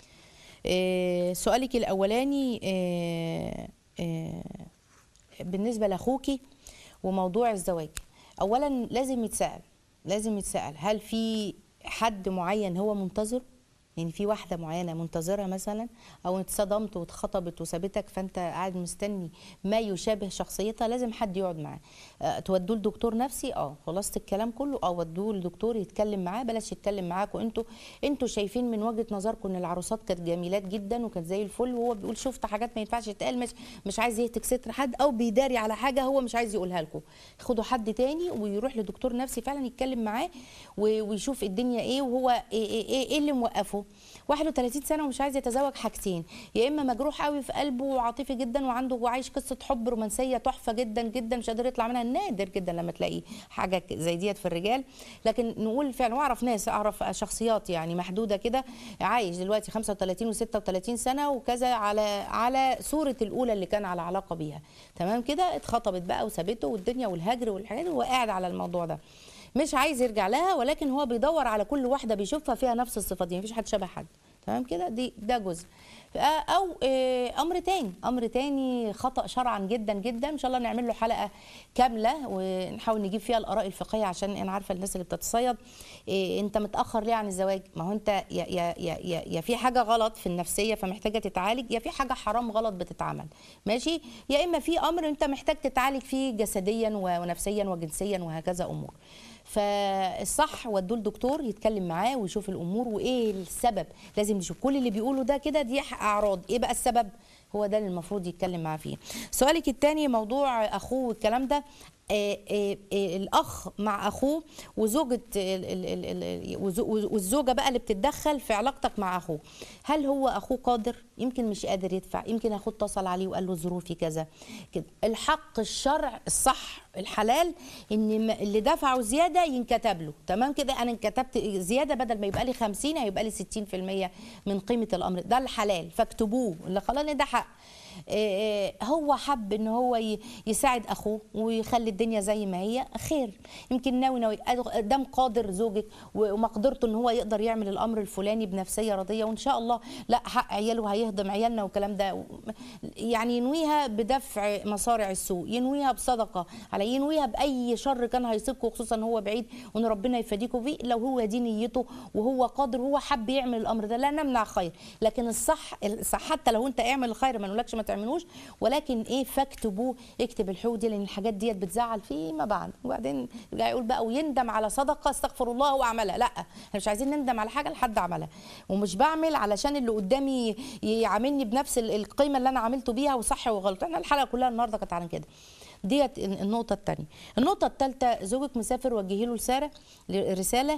إيه سؤالك الاولاني إيه إيه بالنسبه لاخوكي وموضوع الزواج اولا لازم يتسال لازم يتسال هل في حد معين هو منتظره يعني في واحده معينه منتظرها مثلا او اتصدمت واتخطبت وسابتك فانت قاعد مستني ما يشابه شخصيتها لازم حد يقعد معاه أه تودوه لدكتور نفسي اه خلاصه الكلام كله اه ودوه لدكتور يتكلم معاه بلاش يتكلم معاكم انتوا انتوا شايفين من وجهه نظركم ان العروسات كانت جميلات جدا وكانت زي الفل وهو بيقول شفت حاجات ما ينفعش تتقال مش مش عايز يهتك ستر حد او بيداري على حاجه هو مش عايز يقولها لكم خدوا حد تاني ويروح لدكتور نفسي فعلا يتكلم معاه و- ويشوف الدنيا ايه وهو ايه, إيه, إيه, إيه اللي موقفه 31 سنه ومش عايز يتزوج حاجتين يا اما مجروح قوي في قلبه وعاطفي جدا وعنده وعايش قصه حب رومانسيه تحفه جدا جدا مش قادر يطلع منها نادر جدا لما تلاقي حاجه زي ديت في الرجال لكن نقول فعلا واعرف ناس اعرف شخصيات يعني محدوده كده عايش دلوقتي 35 و36 سنه وكذا على على صوره الاولى اللي كان على علاقه بيها تمام كده اتخطبت بقى وسابته والدنيا والهجر والحاجات وهو قاعد على الموضوع ده مش عايز يرجع لها ولكن هو بيدور على كل واحده بيشوفها فيها نفس الصفات دي مفيش حد شبه حد تمام كده دي ده جزء آه، او آه، امر تاني امر تاني خطا شرعا جدا جدا ان شاء الله نعمل له حلقه كامله ونحاول نجيب فيها الاراء الفقهيه عشان انا عارفه الناس اللي بتتصيد إيه انت متاخر ليه عن الزواج ما هو انت يا يا يا يا, يا في حاجه غلط في النفسيه فمحتاجه تتعالج يا في حاجه حرام غلط بتتعمل ماشي يا اما في امر انت محتاج تتعالج فيه جسديا و- ونفسيا وجنسيا وهكذا امور فالصح ودوه لدكتور يتكلم معاه ويشوف الامور وايه السبب لازم نشوف كل اللي بيقوله ده كده دي اعراض ايه بقى السبب هو ده اللي المفروض يتكلم معاه فيه سؤالك الثاني موضوع اخوه والكلام ده آه، آه، آه، الاخ مع اخوه وزوجه ال- ال- ال- ال- وزو- والزوجه بقى اللي بتتدخل في علاقتك مع اخوه هل هو اخوه قادر يمكن مش قادر يدفع يمكن اخوه اتصل عليه وقال له ظروفي كذا كده الحق الشرع الصح الحلال ان م- اللي دفعه زياده ينكتب له تمام كده انا انكتبت زياده بدل ما يبقى لي 50 هيبقى لي 60% من قيمه الامر ده الحلال فاكتبوه اللي خلاص ده حق آه، آه، هو حب ان هو ي- يساعد اخوه ويخلي الدنيا زي ما هي خير يمكن ناوي ناوي دام قادر زوجك و- ومقدرته ان هو يقدر يعمل الامر الفلاني بنفسيه راضيه وان شاء الله لا حق عياله هيهضم عيالنا والكلام ده يعني ينويها بدفع مصارع السوء ينويها بصدقه على ينويها باي شر كان هيصيبكم خصوصا هو بعيد وان ربنا يفاديكم بيه لو هو دي نيته وهو قادر وهو حب يعمل الامر ده لا نمنع خير لكن الصح الصح حتى لو انت اعمل الخير ما نقولكش ما تعملوش ولكن ايه فاكتبوه اكتب الحقوق دي لان الحاجات ديت بتزعل فيما بعد وبعدين يرجع يقول بقى ويندم على صدقه استغفر الله هو عملها لا احنا مش عايزين نندم على حاجه لحد عملها ومش بعمل علشان اللي قدامي يعاملني بنفس ال- القيمه اللي انا عملته بيها وصح وغلط احنا الحلقه كلها النهارده كانت عن كده ديت النقطه الثانيه النقطه الثالثه زوجك مسافر وجهي له رساله رساله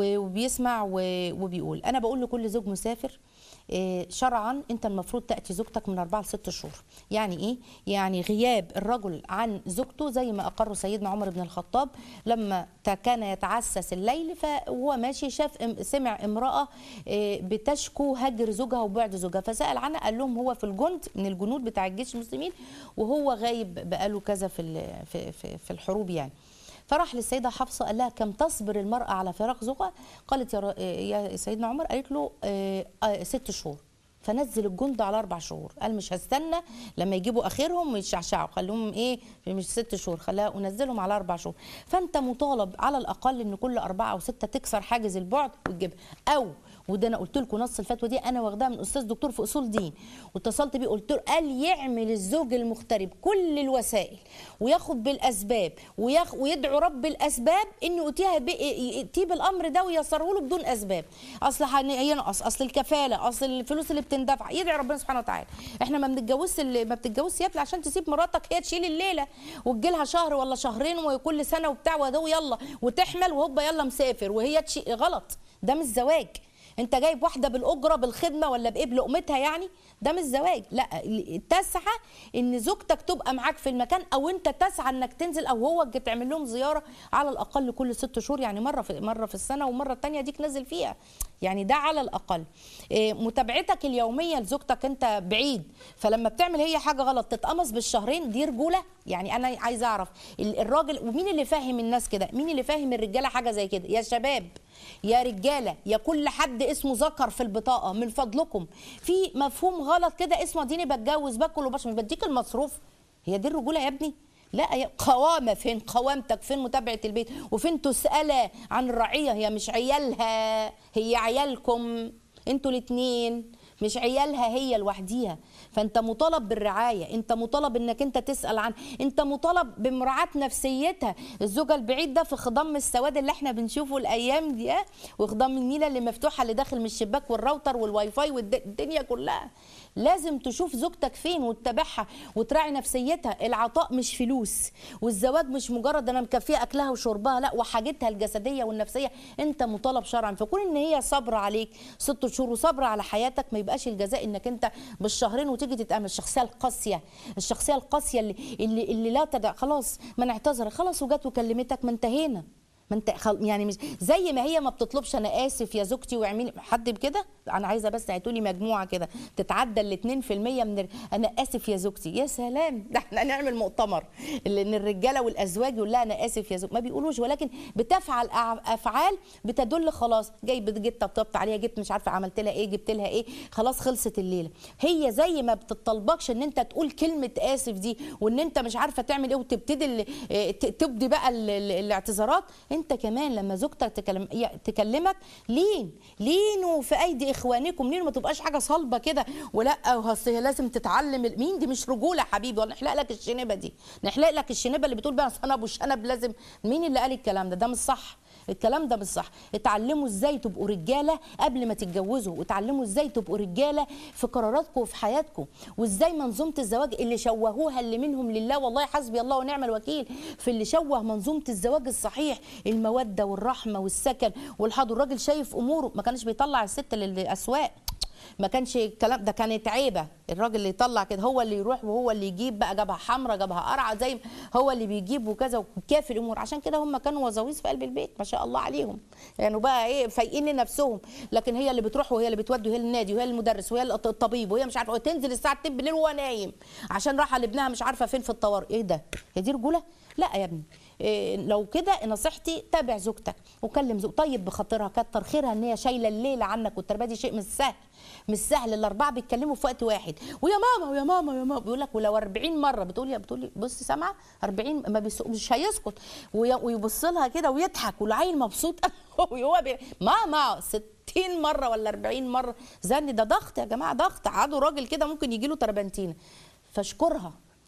وبيسمع و- وبيقول انا بقول لكل زوج مسافر إيه، شرعا انت المفروض تاتي زوجتك من اربعه لست شهور يعني ايه يعني غياب الرجل عن زوجته زي ما اقر سيدنا عمر بن الخطاب لما ت- كان يتعسس الليل فهو ماشي شاف ام- سمع امراه إيه، بتشكو هجر زوجها وبعد زوجها فسال عنها قال لهم هو في الجند من الجنود بتاع الجيش المسلمين وهو غايب بقاله كذا في ال- في في, في الحروب يعني فراح للسيدة حفصة قال لها كم تصبر المرأة على فراق زوجها قالت يا, ر- يا سيدنا عمر قالت له آه، آه، ست شهور فنزل الجند على اربع شهور قال مش هستنى لما يجيبوا اخرهم ويشعشعوا خلوهم ايه مش ست شهور خلاها انزلهم على اربع شهور فانت مطالب على الاقل ان كل اربعه او سته تكسر حاجز البعد وتجيبها او وده انا قلت لكم نص الفتوى دي انا واخداها من استاذ دكتور في اصول دين واتصلت بيه قلت له قال يعمل الزوج المغترب كل الوسائل وياخد بالاسباب وياخ ويدعو رب الاسباب ان يؤتيها ب- ياتيه بالامر ده ويسره له بدون اسباب اصل هن- هينقص اصل الكفاله اصل الفلوس اللي بتندفع يدعي ربنا سبحانه وتعالى احنا ما بنتجوزش اللي- ما بتتجوزش يا ابني عشان تسيب مراتك هي تشيل الليله وتجيلها شهر ولا شهرين وكل سنه وبتاع وده يلا وتحمل وهوبا يلا مسافر وهي تشي غلط ده مش زواج انت جايب واحده بالاجره بالخدمه ولا بايه بلقمتها يعني ده مش زواج لا تسعى ان زوجتك تبقى معاك في المكان او انت تسعى انك تنزل او هو تعمل لهم زياره على الاقل كل ست شهور يعني مره في مره في السنه والمره الثانيه ديك نازل فيها يعني ده على الاقل إيه، متابعتك اليوميه لزوجتك انت بعيد فلما بتعمل هي حاجه غلط تتقمص بالشهرين دي رجوله يعني انا عايزه اعرف ال- الراجل ومين اللي فاهم الناس كده مين اللي فاهم الرجاله حاجه زي كده يا شباب يا رجاله يا كل حد اسمه ذكر في البطاقه من فضلكم في مفهوم غلط كده اسمه اديني بتجوز باكل وبشرب بديك المصروف هي دي الرجوله يا ابني لا يا قوامة فين قوامتك فين متابعة البيت وفين تسألة عن الرعية هي مش عيالها هي عيالكم انتوا الاتنين مش عيالها هي لوحديها فانت مطالب بالرعايه انت مطالب انك انت تسال عن انت مطالب بمراعاه نفسيتها الزوجه البعيد ده في خضم السواد اللي احنا بنشوفه الايام دي اه وخضم النيله اللي مفتوحه اللي داخل من الشباك والراوتر والواي فاي والدنيا كلها لازم تشوف زوجتك فين وتتابعها وتراعي نفسيتها العطاء مش فلوس والزواج مش مجرد انا مكفيه اكلها وشربها لا وحاجتها الجسديه والنفسيه انت مطالب شرعا فكون ان هي صبر عليك ست شهور وصبر على حياتك ما يبقاش الجزاء انك انت بالشهرين وتيجي تتامل الشخصيه القاسيه الشخصيه القاسيه اللي اللي, اللي لا تدع خلاص ما نعتذر خلاص وجت وكلمتك ما انتهينا ما انت خل... يعني مش زي ما هي ما بتطلبش انا اسف يا زوجتي واعملي حد بكده انا عايزه بس هاتوا لي مجموعه كده تتعدى ال 2% من ال... انا اسف يا زوجتي يا سلام ده احنا نعمل مؤتمر اللي ان الرجاله والازواج يقول لها انا اسف يا زوجتي ما بيقولوش ولكن بتفعل أع- افعال بتدل خلاص جاي جيت طبطبت عليها جبت مش عارفه عملت لها ايه جبت لها ايه خلاص خلصت الليله هي زي ما بتطلبكش ان انت تقول كلمه اسف دي وان انت مش عارفه تعمل ايه وتبتدي ال- اه ت- تبدي بقى ال- ال- الاعتذارات انت كمان لما زوجتك تكلم ي- تكلمك لين لينوا في ايدي اخوانكم لين ما تبقاش حاجه صلبه كده ولا أصل هي لازم تتعلم ال- مين دي مش رجوله حبيبي ولا نحلق لك الشنبه دي نحلق لك الشنبه اللي بتقول بقى أصل انا ابو شنب لازم مين اللي قال الكلام ده ده مش صح الكلام ده مش صح اتعلموا ازاي تبقوا رجاله قبل ما تتجوزوا وتعلموا ازاي تبقوا رجاله في قراراتكم وفي حياتكم وازاي منظومه الزواج اللي شوهوها اللي منهم لله والله حسبي الله ونعم الوكيل في اللي شوه منظومه الزواج الصحيح الموده والرحمه والسكن والحضور الراجل شايف اموره ما كانش بيطلع الست للاسواق ما كانش الكلام ده كانت عيبه الراجل اللي يطلع كده هو اللي يروح وهو اللي يجيب بقى جابها حمراء جابها قرعه زي ما هو اللي بيجيب وكذا وكافي الامور عشان كده هم كانوا وزاويز في قلب البيت ما شاء الله عليهم يعني بقى ايه فايقين لنفسهم لكن هي اللي بتروح وهي اللي بتودي وهي النادي وهي المدرس وهي الطبيب وهي مش عارفه تنزل الساعه 2 بالليل وهو نايم عشان راحه لابنها مش عارفه فين في الطوارئ ايه ده هي دي رجوله لا يا ابني إيه لو كده نصيحتي تابع زوجتك وكلم زوج طيب بخاطرها كتر خيرها ان هي شايله الليله عنك والتربيه دي شيء مش سهل مش سهل الاربعه بيتكلموا في وقت واحد ويا ماما ويا ماما ويا ماما بيقول لك ولو 40 مره بتقول يا بتقولي بصي سامعه 40 ما بيسق مش هيسكت وي- ويبص لها كده ويضحك والعيل مبسوط وهو بي... ماما 60 مره ولا 40 مره زن ده ضغط يا جماعه ضغط عادوا راجل كده ممكن يجي له تربنتينه فاشكرها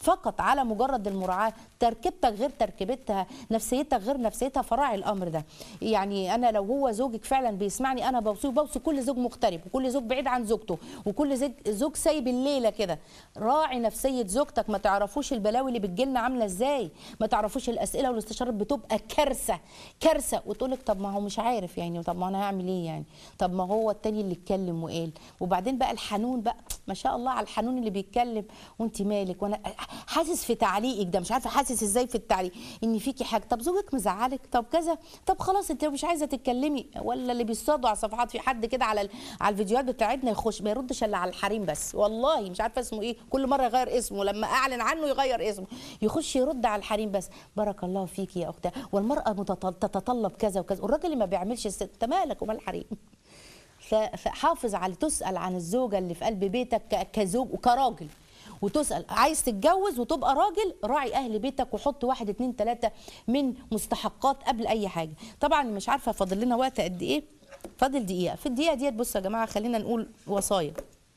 فقط على مجرد المراعاه تركيبتك غير تركيبتها نفسيتك غير نفسيتها فراعي الامر ده يعني انا لو هو زوجك فعلا بيسمعني انا بوصيه بوصي كل زوج مغترب وكل زوج بعيد عن زوجته وكل زوج, زوج سايب الليله كده راعي نفسيه زوجتك ما تعرفوش البلاوي اللي بتجيلنا عامله ازاي ما تعرفوش الاسئله والاستشارات بتبقى كارثه كارثه وتقول لك طب ما هو مش عارف يعني طب ما انا هعمل ايه يعني طب ما هو التاني اللي اتكلم وقال وبعدين بقى الحنون بقى ما شاء الله على الحنون اللي بيتكلم وانت مالك وانا حاسس في تعليقك ده مش عارفه حاسس ازاي في التعليق ان فيكي حاجه طب زوجك مزعلك طب كذا طب خلاص انت مش عايزه تتكلمي ولا اللي بيصطادوا على صفحات في حد كده على ال- على الفيديوهات بتاعتنا يخش ما يردش الا على الحريم بس والله مش عارفه اسمه ايه كل مره يغير اسمه لما اعلن عنه يغير اسمه يخش يرد على الحريم بس بارك الله فيك يا اختها والمراه متطل- تتطلب كذا وكذا والراجل اللي ما بيعملش الست انت مالك ومال الحريم ف- فحافظ على تسال عن الزوجه اللي في قلب بيتك ك- كزوج وكراجل وتسال عايز تتجوز وتبقى راجل راعي اهل بيتك وحط واحد اتنين تلاته من مستحقات قبل اي حاجه طبعا مش عارفه فاضل لنا وقت قد ايه فاضل دقيقه في الدقيقه ديت بصوا يا جماعه خلينا نقول وصايا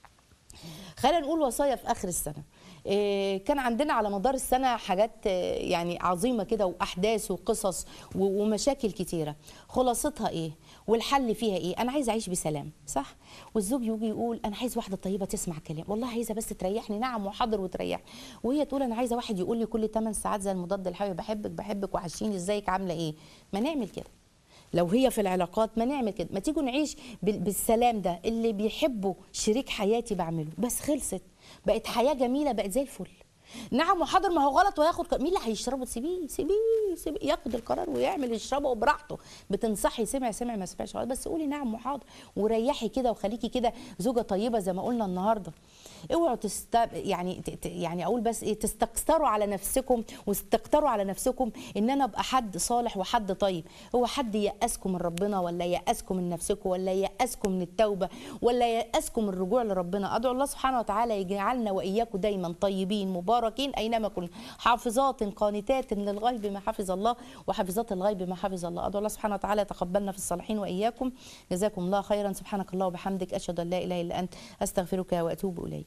خلينا نقول وصايا في اخر السنه إيه، كان عندنا على مدار السنه حاجات آه، يعني عظيمه كده واحداث وقصص و- ومشاكل كتيره خلاصتها ايه والحل فيها ايه انا عايزه اعيش بسلام صح والزوج يجي يقول انا عايز واحده طيبه تسمع كلام والله عايزه بس تريحني نعم وحاضر وتريحني وهي تقول انا عايزه واحد يقول لي كل 8 ساعات زي المضاد الحيوي بحبك بحبك وحشيني ازيك عامله ايه ما نعمل كده لو هي في العلاقات ما نعمل كده ما تيجوا نعيش بال- بالسلام ده اللي بيحبه شريك حياتي بعمله بس خلصت بقت حياه جميله بقت زي الفل نعم وحاضر ما هو غلط وياخد ق- مين اللي هيشربه سيبيه سيبيه سيبيه ياخد القرار ويعمل يشربه براحته بتنصحي سمع سمع ما سمعش خلاص بس قولي نعم وحاضر وريحي كده وخليكي كده زوجه طيبه زي ما قلنا النهارده اوعوا تست يعني ت- ت- يعني اقول بس ايه تستكثروا على نفسكم واستكتروا على نفسكم ان انا ابقى حد صالح وحد طيب هو حد يأسكم من ربنا ولا يأسكم من نفسكم ولا يأسكم من التوبه ولا يأسكم من الرجوع لربنا ادعو الله سبحانه وتعالى يجعلنا واياكم دايما طيبين مباركين اينما كنا حافظات قانتات للغيب ما حفظ الله وحافظات الغيب ما حفظ الله ادعو الله سبحانه وتعالى يتقبلنا في الصالحين واياكم جزاكم الله خيرا سبحانك الله وبحمدك اشهد ان لا اله الا انت استغفرك واتوب اليك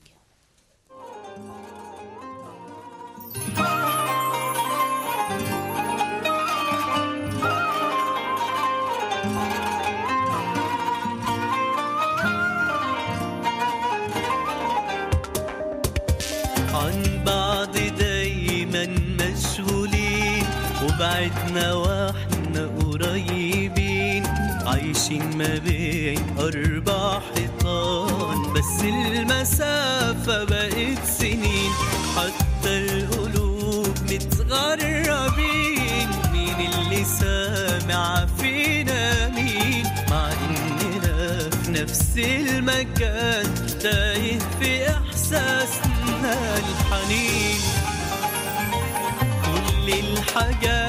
عن بعض دايما مشغولين وبعدنا واحنا قريبين عايشين ما بين أربع حيطان بس المسافة بقت سنين حتى القلوب متغربين مين اللي سامع فينا مين مع إننا في نفس المكان تايه في إحساسنا الحنين كل الحاجات